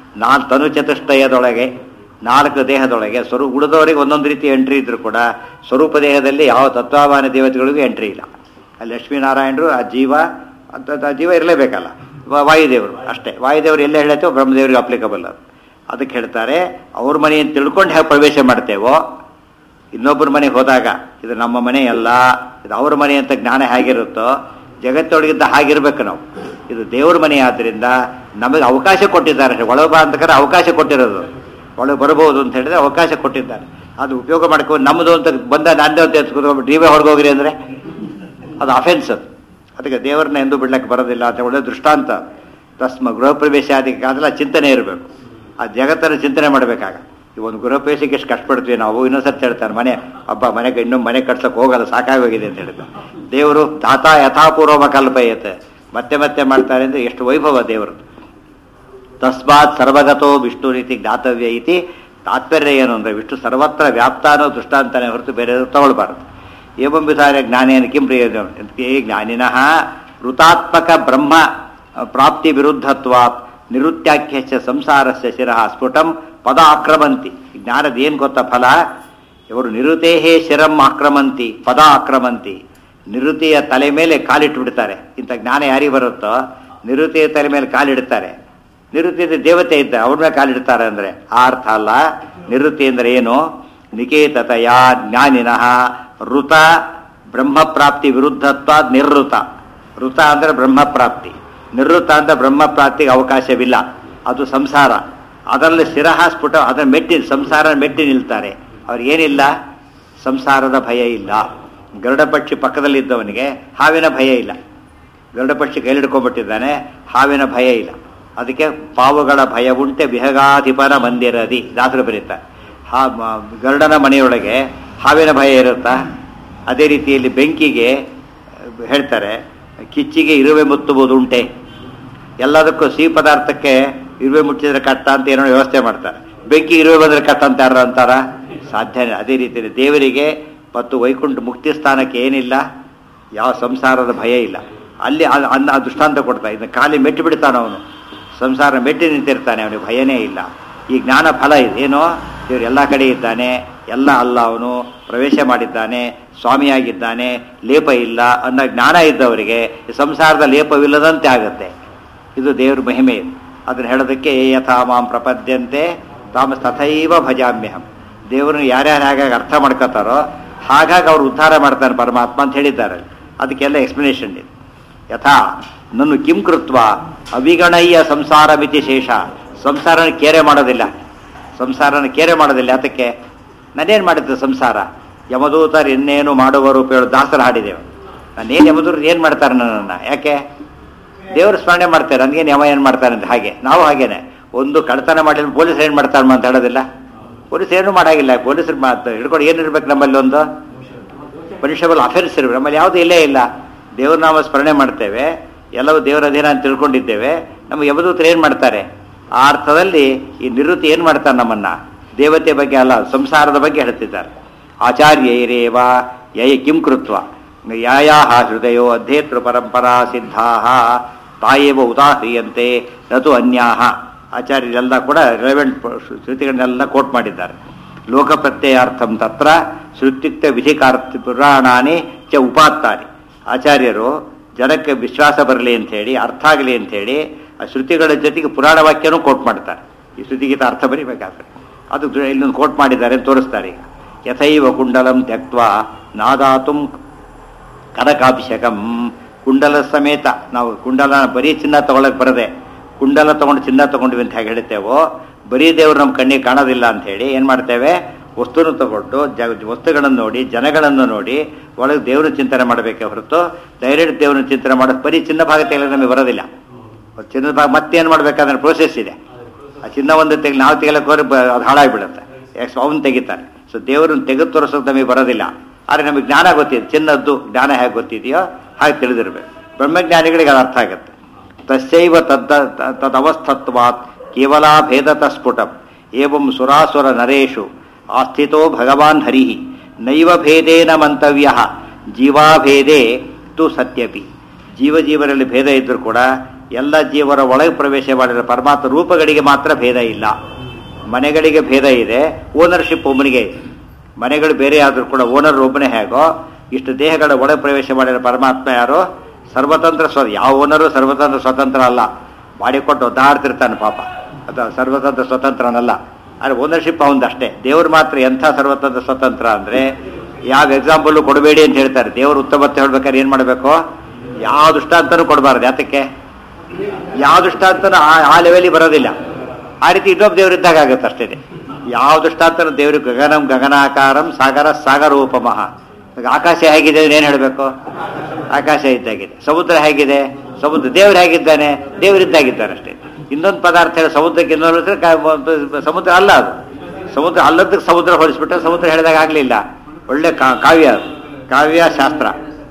ನಾಲ್ ತನು ಚತುಷ್ಟಯದೊಳಗೆ ನಾಲ್ಕು ದೇಹದೊಳಗೆ ಸ್ವರೂ ಉಳಿದವರಿಗೆ ಒಂದೊಂದು ರೀತಿ ಎಂಟ್ರಿ ಇದ್ರೂ ಕೂಡ ಸ್ವರೂಪ ದೇಹದಲ್ಲಿ ಯಾವ ತತ್ವಾಭಾನ ದೇವತೆಗಳಿಗೂ ಎಂಟ್ರಿ ಇಲ್ಲ ಅಲ್ಲಿ ಲಕ್ಷ್ಮೀನಾರಾಯಣರು ಆ ಜೀವ ಅಂತ ಆ ಜೀವ ಇರಲೇಬೇಕಲ್ಲ ವಾ- ವಾಯುದೇವರು ಅಷ್ಟೇ ವಾಯುದೇವರು ಎಲ್ಲೇ ಹೇಳತ್ತೋ ಬ್ರಹ್ಮದೇವರಿಗೆ ಅಪ್ಲಿಕಬಲ್ ಅದು ಅದಕ್ಕೆ ಹೇಳ್ತಾರೆ ಅವ್ರ ಮನೆಯನ್ನು ತಿಳ್ಕೊಂಡು ಹೇಗೆ ಪ್ರವೇಶ ಮಾಡ್ತೇವೋ ಇನ್ನೊಬ್ಬರ ಮನೆಗೆ ಹೋದಾಗ ಇದು ನಮ್ಮ ಮನೆ ಅಲ್ಲ ಇದು ಅವ್ರ ಮನೆ ಅಂತ ಜ್ಞಾನ ಹೇಗಿರುತ್ತೋ ಜಗತ್ತೊಳಗಿದ್ದ ಹಾಗಿರ್ಬೇಕು ನಾವು ಇದು ದೇವ್ರ ಮನೆ ಆದ್ದರಿಂದ ನಮಗೆ ಅವಕಾಶ ಕೊಟ್ಟಿದ್ದಾರೆ ಒಳಗೆ ಬಾ ಅಂತಕರೆ ಅವಕಾಶ ಕೊಟ್ಟಿರೋದು ಒಳಗೆ ಬರಬಹುದು ಅಂತ ಹೇಳಿದ್ರೆ ಅವಕಾಶ ಕೊಟ್ಟಿದ್ದಾರೆ ಅದು ಉಪಯೋಗ ಮಾಡ್ಕೊಂಡು ನಮ್ಮದು ಅಂತ ಬಂದ ನಂದೇ ಅಂತ ಎತ್ಕೊಂಡು ನೀವೇ ಹೊರಗೆ ಹೋಗ್ರಿ ಅಂದರೆ ಅದು ಅಫೆನ್ಸ್ ಅದು ಅದಕ್ಕೆ ದೇವರನ್ನ ಎಂದೂ ಬಿಡ್ಲಿಕ್ಕೆ ಬರೋದಿಲ್ಲ ಅಂತ ಒಳ್ಳೆ ದೃಷ್ಟಾಂತ ತಸ್ಮ ಗೃಹ ಪ್ರವೇಶಾದಿಗೆ ಅದೆಲ್ಲ ಚಿಂತನೆ ಇರಬೇಕು ಆ ಜಗತ್ತನ್ನು ಚಿಂತನೆ ಮಾಡಬೇಕಾಗ ಈ ಒಂದು ಗೃಹ ಪ್ರವೇಶಕ್ಕೆ ಎಷ್ಟು ಕಷ್ಟಪಡ್ತೀವಿ ನಾವು ಇನ್ನೊಂದ್ಸರ್ತಿ ಹೇಳ್ತಾರೆ ಮನೆ ಹಬ್ಬ ಮನೆಗೆ ಇನ್ನೊಂದು ಮನೆ ಕಟ್ಸಕ್ಕೆ ಹೋಗಲ್ಲ ಸಾಕಾಗೋಗಿದೆ ಅಂತ ಹೇಳಿದ್ರು ದೇವರು ದಾತಾ ಯಥಾಪೂರ್ವ ಕಲ್ಪಯತೆ ಮತ್ತೆ ಮತ್ತೆ ಮಾಡ್ತಾರೆ ಅಂದರೆ ಎಷ್ಟು ವೈಭವ ದೇವರು ತಸ್ಮಾತ್ ಸರ್ವಗತೋ ವಿಷ್ಣು ರೀತಿ ಜ್ಞಾತವ್ಯ ಇತಿ ತಾತ್ಪರ್ಯ ಏನು ಅಂದರೆ ವಿಷ್ಣು ಸರ್ವತ್ರ ವ್ಯಾಪ್ತ ಅನ್ನೋ ದೃಷ್ಟಾಂತನೇ ಹೊರತು ಬೇರೆ ತಗೊಳ್ಬಾರದು ಏವಂ ವಿಧಾನ ಜ್ಞಾನೇನ ಕಿಂ ಪ್ರಯೋಜನ ಈ ಜ್ಞಾನಿನಃ ಋತಾತ್ಮಕ ಬ್ರಹ್ಮ ಪ್ರಾಪ್ತಿ ವಿರುದ್ಧತ್ವಾತ್ ನಿರುತ್ಯಾಖ್ಯಸ್ಯ ಸಂಸಾರಸ್ಯ ಶಿರಃ ಸ್ಫುಟಂ ಪದ ಆಕ್ರಮಂತಿ ಜ್ಞಾನದ ಏನು ಗೊತ್ತಾ ಫಲ ಇವರು ನಿರುತೇಹೇ ಶಿರಂ ಆಕ್ರಮಂತಿ ಪದ ಆಕ್ರಮಂತಿ ನಿರುತಿಯ ತಲೆ ಮೇಲೆ ಕಾಲಿಟ್ಟು ಬಿಡ್ತಾರೆ ಇಂಥ ಜ್ಞಾನ ಯಾರಿಗೆ ಬರುತ್ತೋ ನಿರುತಿಯ ತಲೆ ಮೇಲೆ ಕಾಲಿಡ್ತಾರೆ ನಿವೃತ್ತಿ ದೇವತೆ ಇದ್ದ ಅವ್ರ ಮೇಲೆ ಕಾಲಿಡ್ತಾರೆ ಅಂದ್ರೆ ಆ ಅರ್ಥ ಅಲ್ಲ ನಿವೃತ್ತಿ ಅಂದ್ರೆ ಏನು ನಿಕೇತತಯ ಜ್ಞಾನಿನಃ ಋತ ಬ್ರಹ್ಮಪ್ರಾಪ್ತಿ ವಿರುದ್ಧತ್ವ ನಿರ್ಋತ ಋತ ಅಂದ್ರೆ ಬ್ರಹ್ಮಪ್ರಾಪ್ತಿ ನಿರ್ಋತ ಅಂದ್ರೆ ಬ್ರಹ್ಮಪ್ರಾಪ್ತಿಗೆ ಅವಕಾಶವಿಲ್ಲ ಅದು ಸಂಸಾರ ಅದರಲ್ಲಿ ಶಿರಹ ಸ್ಫುಟ ಅದರ ಮೆಟ್ಟಿ ಸಂಸಾರ ಮೆಟ್ಟಿ ನಿಲ್ತಾರೆ ಅವ್ರಿಗೇನಿಲ್ಲ ಸಂಸಾರದ ಭಯ ಇಲ್ಲ ಗರುಡ ಪಕ್ಷಿ ಪಕ್ಕದಲ್ಲಿದ್ದವನಿಗೆ ಹಾವಿನ ಭಯ ಇಲ್ಲ ಗರುಡ ಪಕ್ಷಿ ಕೈಲಿಡ್ಕೊಂಡ್ಬಿಟ್ಟಿದ್ದಾನೆ ಹಾವಿನ ಭಯ ಇಲ್ಲ ಅದಕ್ಕೆ ಪಾವುಗಳ ಭಯ ಉಂಟೆ ವಿಹಗಾಧಿಪನ ಮಂದಿರದಿ ದಾಸರು ಬರೀತಾರೆ ಹಾ ಮ- ಗರುಡನ ಮನೆಯೊಳಗೆ ಹಾವಿನ ಭಯ ಇರುತ್ತಾ ಅದೇ ರೀತಿಯಲ್ಲಿ ಬೆಂಕಿಗೆ ಅಹ್, ಹೇಳ್ತಾರೆ ಕಿಚ್ಚಿಗೆ ಇರುವೆ ಮುತ್ತುವುದು ಉಂಟೆ ಎಲ್ಲದಕ್ಕೂ ಸಿಹಿ ಪದಾರ್ಥಕ್ಕೆ ಇರುವೆ ಮುಚ್ಚಿದ್ರೆ ಕಟ್ಟ ಅಂತ ಏನೋ ವ್ಯವಸ್ಥೆ ಮಾಡ್ತಾರೆ ಬೆಂಕಿ ಇರುವೆ ಬಂದ್ರೆ ಕಟ್ಟ ಅಂತ ಯಾರು ಅಂತಾರ ಸಾಧ್ಯನೇ ಅದೇ ರೀತಿಯಲ್ಲಿ ದೇವರಿಗೆ ಮತ್ತು ವೈಕುಂಠ ಮುಕ್ತಿ ಸ್ಥಾನಕ್ಕೆ ಏನಿಲ್ಲ ಯಾವ ಸಂಸಾರದ ಭಯ ಇಲ್ಲ ಅಲ್ಲಿ ಆ- ಅನ್ನ ಆ ದೃಷ್ಟಾಂತ ಕೊಡ್ತಾ ಇದ್ದ ಖಾಲಿ ಮೆಟ್ಟು ಬಿಡ್ತಾನೆ ಅವನು ಸಂಸಾರ ಮೆಟ್ಟಿ ನಿಂತಿರ್ತಾನೆ ಅವನಿಗೆ ಭಯನೇ ಇಲ್ಲ ಈ ಜ್ಞಾನ ಫಲ ಇದೆ ಏನೋ ದೇವರು ಎಲ್ಲ ಕಡೆ ಇದ್ದಾನೆ ಎಲ್ಲ ಅಲ್ಲ ಅವನು ಪ್ರವೇಶ ಮಾಡಿದ್ದಾನೆ ಸ್ವಾಮಿಯಾಗಿದ್ದಾನೆ ಲೇಪ ಇಲ್ಲ ಅನ್ನೋ ಜ್ಞಾನ ಇದ್ದವರಿಗೆ ಈ ಸಂಸಾರದ ಲೇಪವಿಲ್ಲದಂತೆ ಆಗುತ್ತೆ ಇದು ದೇವ್ರ ಮಹಿಮೆ ಇದು ಅದನ್ನು ಹೇಳೋದಕ್ಕೆ ಯಥಾ ಮಾಂ ಪ್ರಪದ್ಯಂತೆ ತಾಮ ತಥೈವ ಭಜಾಮ್ಯಹಂ ದೇವರನ್ನು ಯಾರ್ಯಾರು ಹೇಗಾಗಿ ಅರ್ಥ ಮಾಡ್ಕೋತಾರೋ ಹಾಗಾಗಿ ಅವ್ರು ಉದ್ಧಾರ ಮಾಡ್ತಾನೆ ಪರಮಾತ್ಮ ಅಂತ ಹೇಳಿದ್ದಾರೆ ಅದಕ್ಕೆಲ್ಲ ಎಕ್ಸ್ಪ್ಲನೇಷನ್ ಇದೆ ಯಥಾ ನನ್ನು ಕಿಂ ಕೃತ್ವ ಅವಿಗಣಯ್ಯ ಸಂಸಾರ ಮಿತಿ ಶೇಷ ಸಂಸಾರನ ಕೇರೆ ಮಾಡೋದಿಲ್ಲ ಸಂಸಾರನ ಕೇರೆ ಮಾಡೋದಿಲ್ಲ ಅದಕ್ಕೆ ನಾನೇನು ಮಾಡಿದ್ದೆ ಸಂಸಾರ ಯಮದೂತರು ಇನ್ನೇನು ಮಾಡುವರು ಹೇಳು ದಾಸರ ಹಾಡಿದೆವು ನಾನೇನು ಯಮದೂತರು ಏನು ಮಾಡ್ತಾರೆ ನನ್ನನ್ನು ಯಾಕೆ ದೇವರು ಸ್ಮರಣೆ ಮಾಡ್ತಾರೆ ನನಗೇನು ಯಮ ಏನು ಮಾಡ್ತಾನೆ ಅಂತ ಹಾಗೆ ನಾವು ಹಾಗೇನೆ ಒಂದು ಕಳ್ತನ ಮಾಡಿದ್ರೆ ಪೊಲೀಸರು ಏನು ಮಾಡ್ತಾರೆ ಅಂತ ಹೇಳೋದಿಲ್ಲ ಪೊಲೀಸ್ ಏನು ಮಾಡಾಗಿಲ್ಲ ಪೊಲೀಸರು ಮಾತು ಹಿಡ್ಕೊಂಡು ಏನಿರ್ಬೇಕು ನಮ್ಮಲ್ಲಿ ಒಂದು ಪನಿಷಬಲ್ ಅಫೆನ್ಸ್ ಇರಬೇಕು ನಮ್ಮಲ್ಲಿ ಯಾವುದು ಇಲ್ಲೇ ಇಲ್ಲ ದೇವ್ರ ನಾಮ ಸ್ಮರಣೆ ಮಾಡ್ತೇವೆ ಎಲ್ಲವೂ ದೇವರ ಅಧೀನ ಅಂತ ತಿಳ್ಕೊಂಡಿದ್ದೇವೆ ನಮ್ಮ ಯಮದೂತರು ಏನು ಮಾಡ್ತಾರೆ ಆ ಅರ್ಥದಲ್ಲಿ ಈ ನಿವೃತ್ತಿ ಏನು ಮಾಡ್ತಾರೆ ನಮ್ಮನ್ನ ದೇವತೆ ಬಗ್ಗೆ ಅಲ್ಲ ಸಂಸಾರದ ಬಗ್ಗೆ ಹೇಳ್ತಿದ್ದಾರೆ ಆಚಾರ್ಯೈರೇವ ಯಯ ಕಿಂ ಕೃತ್ವ ಯಾಯಾಹ ಹೃದಯೋ ಅಧ್ಯೇತೃ ಪರಂಪರಾ ಸಿದ್ಧಾ ತಾಯೇವ ಉದಾಹ್ರಿಯಂತೆ ನತು ಅನ್ಯಾಹ ಆಚಾರ್ಯರೆಲ್ಲ ಕೂಡ ರೆಲೆವೆಂಟ್ ಶ್ರುತಿಗಳನ್ನೆಲ್ಲ ಕೋಟ್ ಮಾಡಿದ್ದಾರೆ ಲೋಕ ಪ್ರತ್ಯಯಾರ್ಥಂ ತತ್ರ ಶ್ರುತ್ಯುಕ್ತ ವಿಧಿಕಾರ್ಥ ಪುರಾಣಾನಿ ಚ ಉಪಾತ್ತಾನಿ ಆಚಾರ್ಯರು ಜನಕ್ಕೆ ವಿಶ್ವಾಸ ಬರಲಿ ಅಂಥೇಳಿ ಅರ್ಥ ಆಗಲಿ ಅಂಥೇಳಿ ಆ ಶ್ರುತಿಗಳ ಜೊತೆಗೆ ಪುರಾಣ ವಾಕ್ಯನೂ ಕೋಟ್ ಮಾಡ್ತಾರೆ ಈ ಶ್ರುತಿಗೀತ ಅರ್ಥ ಬರಿಬೇಕಾದ್ರೆ ಅದು ದು- ಇಲ್ಲೊಂದು ಕೋಟ್ ಮಾಡಿದ್ದಾರೆ ಅಂತ ತೋರಿಸ್ತಾರೆ ಈಗ ಯಥೈವ ಕುಂಡಲಂ ತ್ಯಕ್ವ ನಾದಾತುಂ ಕನಕಾಭಿಷೇಕಂ ಕುಂಡಲ ಸಮೇತ ನಾವು ಕುಂಡಲ ಬರೀ ಚಿನ್ನ ತಗೊಳಕ್ ಬರದೆ ಕುಂಡಲ ತಗೊಂಡು ಚಿನ್ನ ತಗೊಂಡ್ವಿ ಅಂತ ಹೇಗೆ ಹೇಳ್ತೇವೋ ಬರೀ ದೇವ್ರು ನಮ್ಮ ಕಣ್ಣಿಗೆ ಕಾಣೋದಿಲ್ಲ ಅಂತ ಹೇಳಿ ಏನು ಮಾಡ್ತೇವೆ ವಸ್ತುನ ತಗೊಂಡು ಜ ವಸ್ತುಗಳನ್ನು ನೋಡಿ ಜನಗಳನ್ನು ನೋಡಿ ಒಳಗೆ ದೇವ್ರ ಚಿಂತನೆ ಮಾಡಬೇಕೆ ಹೊರತು ಡೈರೆಕ್ಟ್ ದೇವ್ರನ್ನ ಚಿಂತನೆ ಮಾಡೋದು ಬರೀ ಚಿನ್ನ ಭಾಗ ತೆಗೆದ್ರೆ ನಮಗೆ ಬರೋದಿಲ್ಲ ಚಿನ್ನದ ಭಾಗ ಮತ್ತೇನು ಮಾಡ್ಬೇಕಾದ್ರೆ ಪ್ರೋಸೆಸ್ ಇದೆ ಆ ಚಿನ್ನ ಒಂದು ತೆಗೆ ನಾವು ತೆಗಿಲಕ್ಕೆ ಹೋದ್ರೆ ಬ- ಅದು ಹಾಳಾಗ್ಬಿಡುತ್ತೆ ಯಾಕೆ ಅವನು ತೆಗಿತಾನೆ ಸೊ ದೇವರನ್ನು ತೆಗೆದು ತೋರಿಸೋದು ನಮಗೆ ಬರೋದಿಲ್ಲ ಆದರೆ ನಮಗೆ ಜ್ಞಾನ ಗೊತ್ತಿದೆ ಚಿನ್ನದ್ದು ಜ್ಞಾನ ಹೇಗೆ ಗೊತ್ತಿದೆಯೋ ಹಾಗೆ ತಿಳಿದಿರ್ಬೇಕು ಬ್ರಹ್ಮಜ್ಞಾನಿಗಳಿಗೆ ಅದು ಅರ್ಥ ಆಗುತ್ತೆ ತಸ್ಯೈವ ತದ್ದ ತ- ತದವಸ್ಥತ್ವಾತ್ ಕೇವಲ ಭೇದತ ಸ್ಫುಟಂ ಏವಂ ಸುರಾಸುರ ನರೇಶು ಆಸ್ಥಿತೋ ಭಗವಾನ್ ಹರಿ ನೈವ ಭೇದೇನ ಮಂತವ್ಯ ಜೀವಾಭೇದೇ ತು ಸತ್ಯಪಿ ಜೀವ ಜೀವರಲ್ಲಿ ಭೇದ ಇದ್ದರೂ ಕೂಡ ಎಲ್ಲ ಜೀವರ ಒಳಗೆ ಪ್ರವೇಶ ಮಾಡಿರೋ ಪರಮಾತ್ಮ ರೂಪಗಳಿಗೆ ಮಾತ್ರ ಭೇದ ಇಲ್ಲ ಮನೆಗಳಿಗೆ ಭೇದ ಇದೆ ಓನರ್ಶಿಪ್ ಒಬ್ಬನಿಗೆ ಇದೆ ಮನೆಗಳು ಬೇರೆ ಆದರೂ ಕೂಡ ಓನರ್ ಒಬ್ಬನೇ ಹೇಗೋ ಇಷ್ಟು ದೇಹಗಳ ಒಳಗೆ ಪ್ರವೇಶ ಮಾಡಿರೋ ಪರಮಾತ್ಮ ಯಾರು ಸರ್ವತಂತ್ರ ಸ್ವ ಯಾವ ಓನರು ಸರ್ವತಂತ್ರ ಸ್ವತಂತ್ರ ಅಲ್ಲ ಮಾಡಿಕೊಟ್ಟು ಒದ್ದಾಡ್ತಿರ್ತಾನೆ ಪಾಪ ಅದು ಸರ್ವತಂತ್ರ ಸ್ವತಂತ್ರನಲ್ಲ ಆದರೆ ಓನರ್ಶಿಪ್ ಅಷ್ಟೇ ದೇವ್ರು ಮಾತ್ರ ಎಂಥ ಸರ್ವತಂತ್ರ ಸ್ವತಂತ್ರ ಅಂದರೆ ಯಾವ ಎಕ್ಸಾಂಪಲ್ಲು ಕೊಡಬೇಡಿ ಅಂತ ಹೇಳ್ತಾರೆ ದೇವರು ಉತ್ತಮತ್ತೆ ಹೇಳ್ಬೇಕಾದ್ರೆ ಏನು ಮಾಡಬೇಕು ಯಾವ ದೃಷ್ಟಾಂತನೂ ಕೊಡಬಾರ್ದು ಯಾತಕ್ಕೆ ಯಾವ ದೃಷ್ಟಾಂತನೂ ಆ ಆ ಲೆವೆಲಿಗೆ ಬರೋದಿಲ್ಲ ಆ ರೀತಿ ಇನ್ನೊಬ್ಬ ದೇವರಿದ್ದಾಗ ಆಗುತ್ತೆ ಅಷ್ಟೇ ಯಾವ ದೃಷ್ಟಾಂತನ ದೇವ್ರಿಗೆ ಗಗನಂ ಗಗನಾಕಾರಂ ಸಾಗರ ಸಾಗರೋಪಮಃ ಈಗ ಆಕಾಶ ಹೇಗಿದೆ ಏನು ಹೇಳಬೇಕು ಆಕಾಶ ಇದ್ದಾಗಿದೆ ಸಮುದ್ರ ಹೇಗಿದೆ ಸಮುದ್ರ ದೇವರು ಹೇಗಿದ್ದಾನೆ ದೇವರಿದ್ದಾಗಿದ್ದಾನೆ ಅಷ್ಟೇ ಇನ್ನೊಂದು ಪದಾರ್ಥ ಹೇಳಿ ಸಮುದ್ರಕ್ಕೆ ಇನ್ನೊಂದು ಹೆಸರು ಕಾ- ಸಮುದ್ರ ಅಲ್ಲ ಅದು ಸಮುದ್ರ ಅಲ್ಲದಕ್ಕೆ ಸಮುದ್ರ ಹೋಲಿಸ್ಬಿಟ್ರೆ ಸಮುದ್ರ ಹೇಳಿದಾಗ ಆಗಲಿಲ್ಲ ಒಳ್ಳೆ ಕಾ- ಕಾವ್ಯ ಅದು ಕಾವ್ಯ ಶಾಸ್ತ್ರ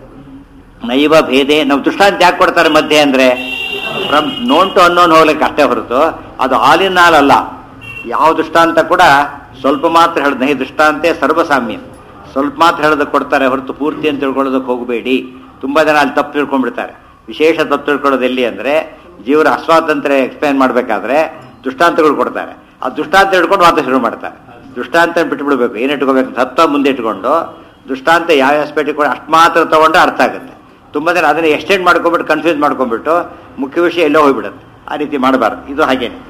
ನೈವ ಭೇದೆ ನಾವು ದೃಷ್ಟಾಂತ ಯಾಕೆ ಕೊಡ್ತಾರೆ ಮಧ್ಯೆ ಅಂದ್ರೆ ಫ್ರಮ್ ನೋನ್ ಟು ಅನ್ನೋನ್ ಹೋಗ್ಲಿಕ್ಕೆ ಅಷ್ಟೇ ಹೊರತು ಅದು ಆಲ್ ಇನ್ ಆಲ್ ಅಲ್ಲ ಯಾವ ದೃಷ್ಟಾಂತ ಕೂಡ ಸ್ವಲ್ಪ ಮಾತ್ರ ಹೇಳಿದ ನೈ ದೃಷ್ಟಾಂತೆ ಸರ್ವಸಾಮ್ಯ ಸ್ವಲ್ಪ ಮಾತ್ರ ಹೇಳೋದಕ್ಕೆ ಕೊಡ್ತಾರೆ ಹೊರತು ಪೂರ್ತಿ ಅಂತ ತಿಳ್ಕೊಳ್ಳೋದಕ್ಕೆ ಹೋಗಬೇಡಿ ತುಂಬಾ ಜನ ಅಲ್ಲಿ ತಪ್ಪು ತಿಳ್ಕೊಂಡ್ಬಿಡ್ತಾರೆ ವಿಶೇಷ ತಪ್ಪು ತಿಳ್ಕೊಳ್ಳೋದು ಎಲ್ಲಿ ಅಂದ್ರೆ ಜೀವರ ಅಸ್ವಾತಂತ್ರ್ಯ ಎಕ್ಸ್ಪ್ಲೈನ್ ಮಾಡಬೇಕಾದ್ರೆ ದೃಷ್ಟಾಂತಗಳು ಕೊಡ್ತಾರೆ ಆ ದೃಷ್ಟಾಂತ ಹಿಡ್ಕೊಂಡು ಮಾತ್ರ ಶುರು ಮಾಡ್ತಾರೆ ದೃಷ್ಟಾಂತ ಬಿಟ್ಬಿಡ್ಬೇಕು ಏನು ಇಟ್ಕೋಬೇಕು ತತ್ವ ಮುಂದೆ ಇಟ್ಕೊಂಡು ದೃಷ್ಟಾಂತ ಯಾವ ಆಸ್ಪೆಕ್ಟ್ ಕೂಡ ಅಷ್ಟು ಮಾತ್ರ ತಗೊಂಡ್ರೆ ಅರ್ಥ ಆಗುತ್ತೆ ತುಂಬ ಜನ ಅದನ್ನ ಎಕ್ಸ್ಟೆಂಡ್ ಮಾಡ್ಕೊಂಡ್ಬಿಟ್ಟು ಕನ್ಫ್ಯೂಸ್ ಮಾಡ್ಕೊಂಡ್ಬಿಟ್ಟು ಮುಖ್ಯ ವಿಷಯ ಎಲ್ಲೋ ಹೋಗ್ಬಿಡುತ್ತೆ ಆ ರೀತಿ ಮಾಡಬಾರ್ದು ಇದು ಹಾಗೇನೆ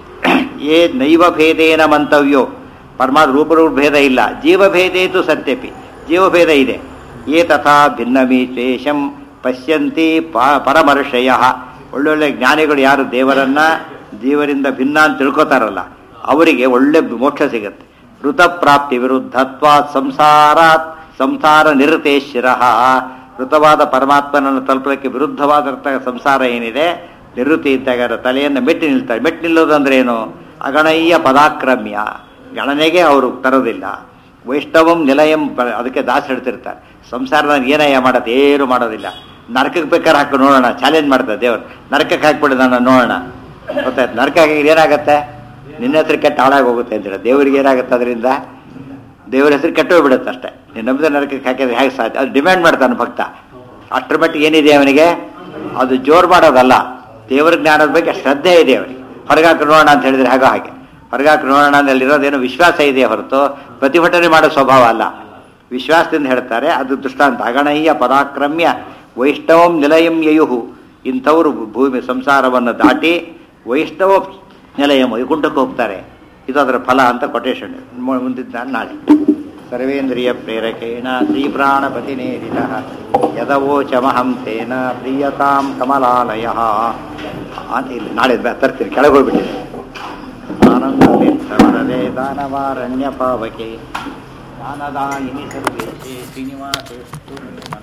ಏ ನೈವ ಭೇದೇನ ಮಂತವ್ಯೋ ಪರಮಾತ್ಮ ರೂಪರೂಪ ಭೇದ ಇಲ್ಲ ಜೀವಭೇದೇತು ಸತ್ಯಪಿ ಜೀವಭೇದ ಇದೆ ಏ ತಥಾ ಭಿನ್ನಮೀಶೇಷಂ ಪಶ್ಯಂತಿ ಪ- ಪರಮರ್ಷಯ ಒಳ್ಳೊಳ್ಳೆ ಜ್ಞಾನಿಗಳು ಯಾರು ದೇವರನ್ನ ಜೀವರಿಂದ ಭಿನ್ನ ಅಂತ ತಿಳ್ಕೊತಾರಲ್ಲ ಅವರಿಗೆ ಒಳ್ಳೆ ಮೋಕ್ಷ ಸಿಗತ್ತೆ ಋತಪ್ರಾಪ್ತಿ ವಿರುದ್ಧತ್ವ ಸಂಸಾರಾತ್ ಸಂಸಾರ ನಿರತೇಶ್ವರ ಋತವಾದ ಪರಮಾತ್ಮನನ್ನು ತಲುಪಲಿಕ್ಕೆ ವಿರುದ್ಧವಾದಂಥ ಸಂಸಾರ ಏನಿದೆ ನಿವೃತ್ತಿ ಇದ್ದಾಗ ಅದರ ತಲೆಯನ್ನು ಮೆಟ್ಟಿ ನಿಲ್ತಾರೆ ಮೆಟ್ಟಿ ನಿಲ್ಲೋದು ಅಂದ್ರೆ ಏನು ಅಗಣಯ್ಯ ಪದಾಕ್ರಮ್ಯ ಗಣನೆಗೆ ಅವರು ತರೋದಿಲ್ಲ ವೈಷ್ಣವಂ ನಿಲಯಂ ಬ- ಅದಕ್ಕೆ ದಾಸ ಹೇಳ್ತಿರ್ತಾರೆ ಸಂಸಾರದ ಏನಯ್ಯ ಮಾಡೋದು ಏನು ಮಾಡೋದಿಲ್ಲ ನರಕಕ್ಕೆ ಬೇಕಾದ್ರೆ ಹಾಕಿ ನೋಡೋಣ ಚಾಲೆಂಜ್ ಮಾಡ್ತಾರೆ ದೇವರು ನರಕಕ್ಕೆ ಹಾಕ್ಬಿಡಿ ನಾನು ನೋಡೋಣ ಗೊತ್ತಾಯ್ತು ನರಕ ಹಾಕಿದ್ರೆ ಏನಾಗತ್ತೆ ನಿನ್ನ ಹೆಸರು ಕೆಟ್ಟ ಹಾಳಾಗಿ ಹೋಗುತ್ತೆ ಅಂತೇಳಿ ದೇವರಿಗೆ ಏನಾಗುತ್ತೆ ಅದರಿಂದ ದೇವರ ಹೆಸರು ಕೆಟ್ಟು ಹೋಗ್ಬಿಡುತ್ತೆ ಅಷ್ಟೇ ನೀನು ನಂಬಿದ ನರಕಕ್ಕೆ ಹಾಕಿದ್ರೆ ಹೇಗೆ ಸಾಧ್ಯ ಅದು ಡಿಮ್ಯಾಂಡ್ ಮಾಡ್ತಾನೆ ಭಕ್ತ ಅಷ್ಟರ ಮಟ್ಟಿಗೆ ಏನಿದೆ ಅವನಿಗೆ ಅದು ಜೋರು ಮಾಡೋದಲ್ಲ ದೇವರ ಜ್ಞಾನದ ಬಗ್ಗೆ ಶ್ರದ್ಧೆ ಇದೆ ಅವನಿಗೆ ಹೊರಗಾಕಿ ನೋಡೋಣ ಅಂತ ಹೇಳಿದ್ರೆ ಹಾಗೋ ಹಾಗೆ ಹೊರಗಾಕಿ ನೋಡೋಣ ಅಲ್ಲಿರೋದೇನೋ ವಿಶ್ವಾಸ ಇದೆ ಹೊರತು ಪ್ರತಿಭಟನೆ ಮಾಡೋ ಸ್ವಭಾವ ಅಲ್ಲ ವಿಶ್ವಾಸದಿಂದ ಹೇಳ್ತಾರೆ ಅದು ದೃಷ್ಟಾಂತ ಅಗಣಯ್ಯ ಪರಾಕ್ರಮ್ಯ ವೈಷ್ಣವಂ ನಿಲಯಂ ಯಯುಹು ಇಂಥವರು ಭೂಮಿ ಸಂಸಾರವನ್ನು ದಾಟಿ ವೈಷ್ಣವ ನಿಲಯಂ ವೈಕುಂಠಕ್ಕೆ ಹೋಗ್ತಾರೆ ಇದು ಅದರ ಫಲ ಅಂತ ಕೊಟೇಶನ್ ಮುಂದಿದ್ದ ನಾಳೆ ಸರ್ವೇಂದ್ರಿಯ ಪ್ರೇರಕೇಣ ಶ್ರೀ ಪ್ರಾಣಪತಿನೇರಿತ ಯದವೋಚಮಹಂ ತೇನ ಪ್ರಿಯತಾಂ ಕಮಲಾಲಯ ಅಂತ ಇಲ್ಲಿ ನಾಳೆ ಬ- ತರ್ತೀನಿ ಕೆಳಗೆ ಹೋಗ್ಬಿಟ್ಟಿದೆ ಆನಂದವರದೆ ದಾನವಾರಣ್ಯ ಪಾವಕೆ ದಾನದಾಯಿನಿ ಸರ್ವೇಶೇ ಶ್ರೀನಿವಾಸೇಸ್ತು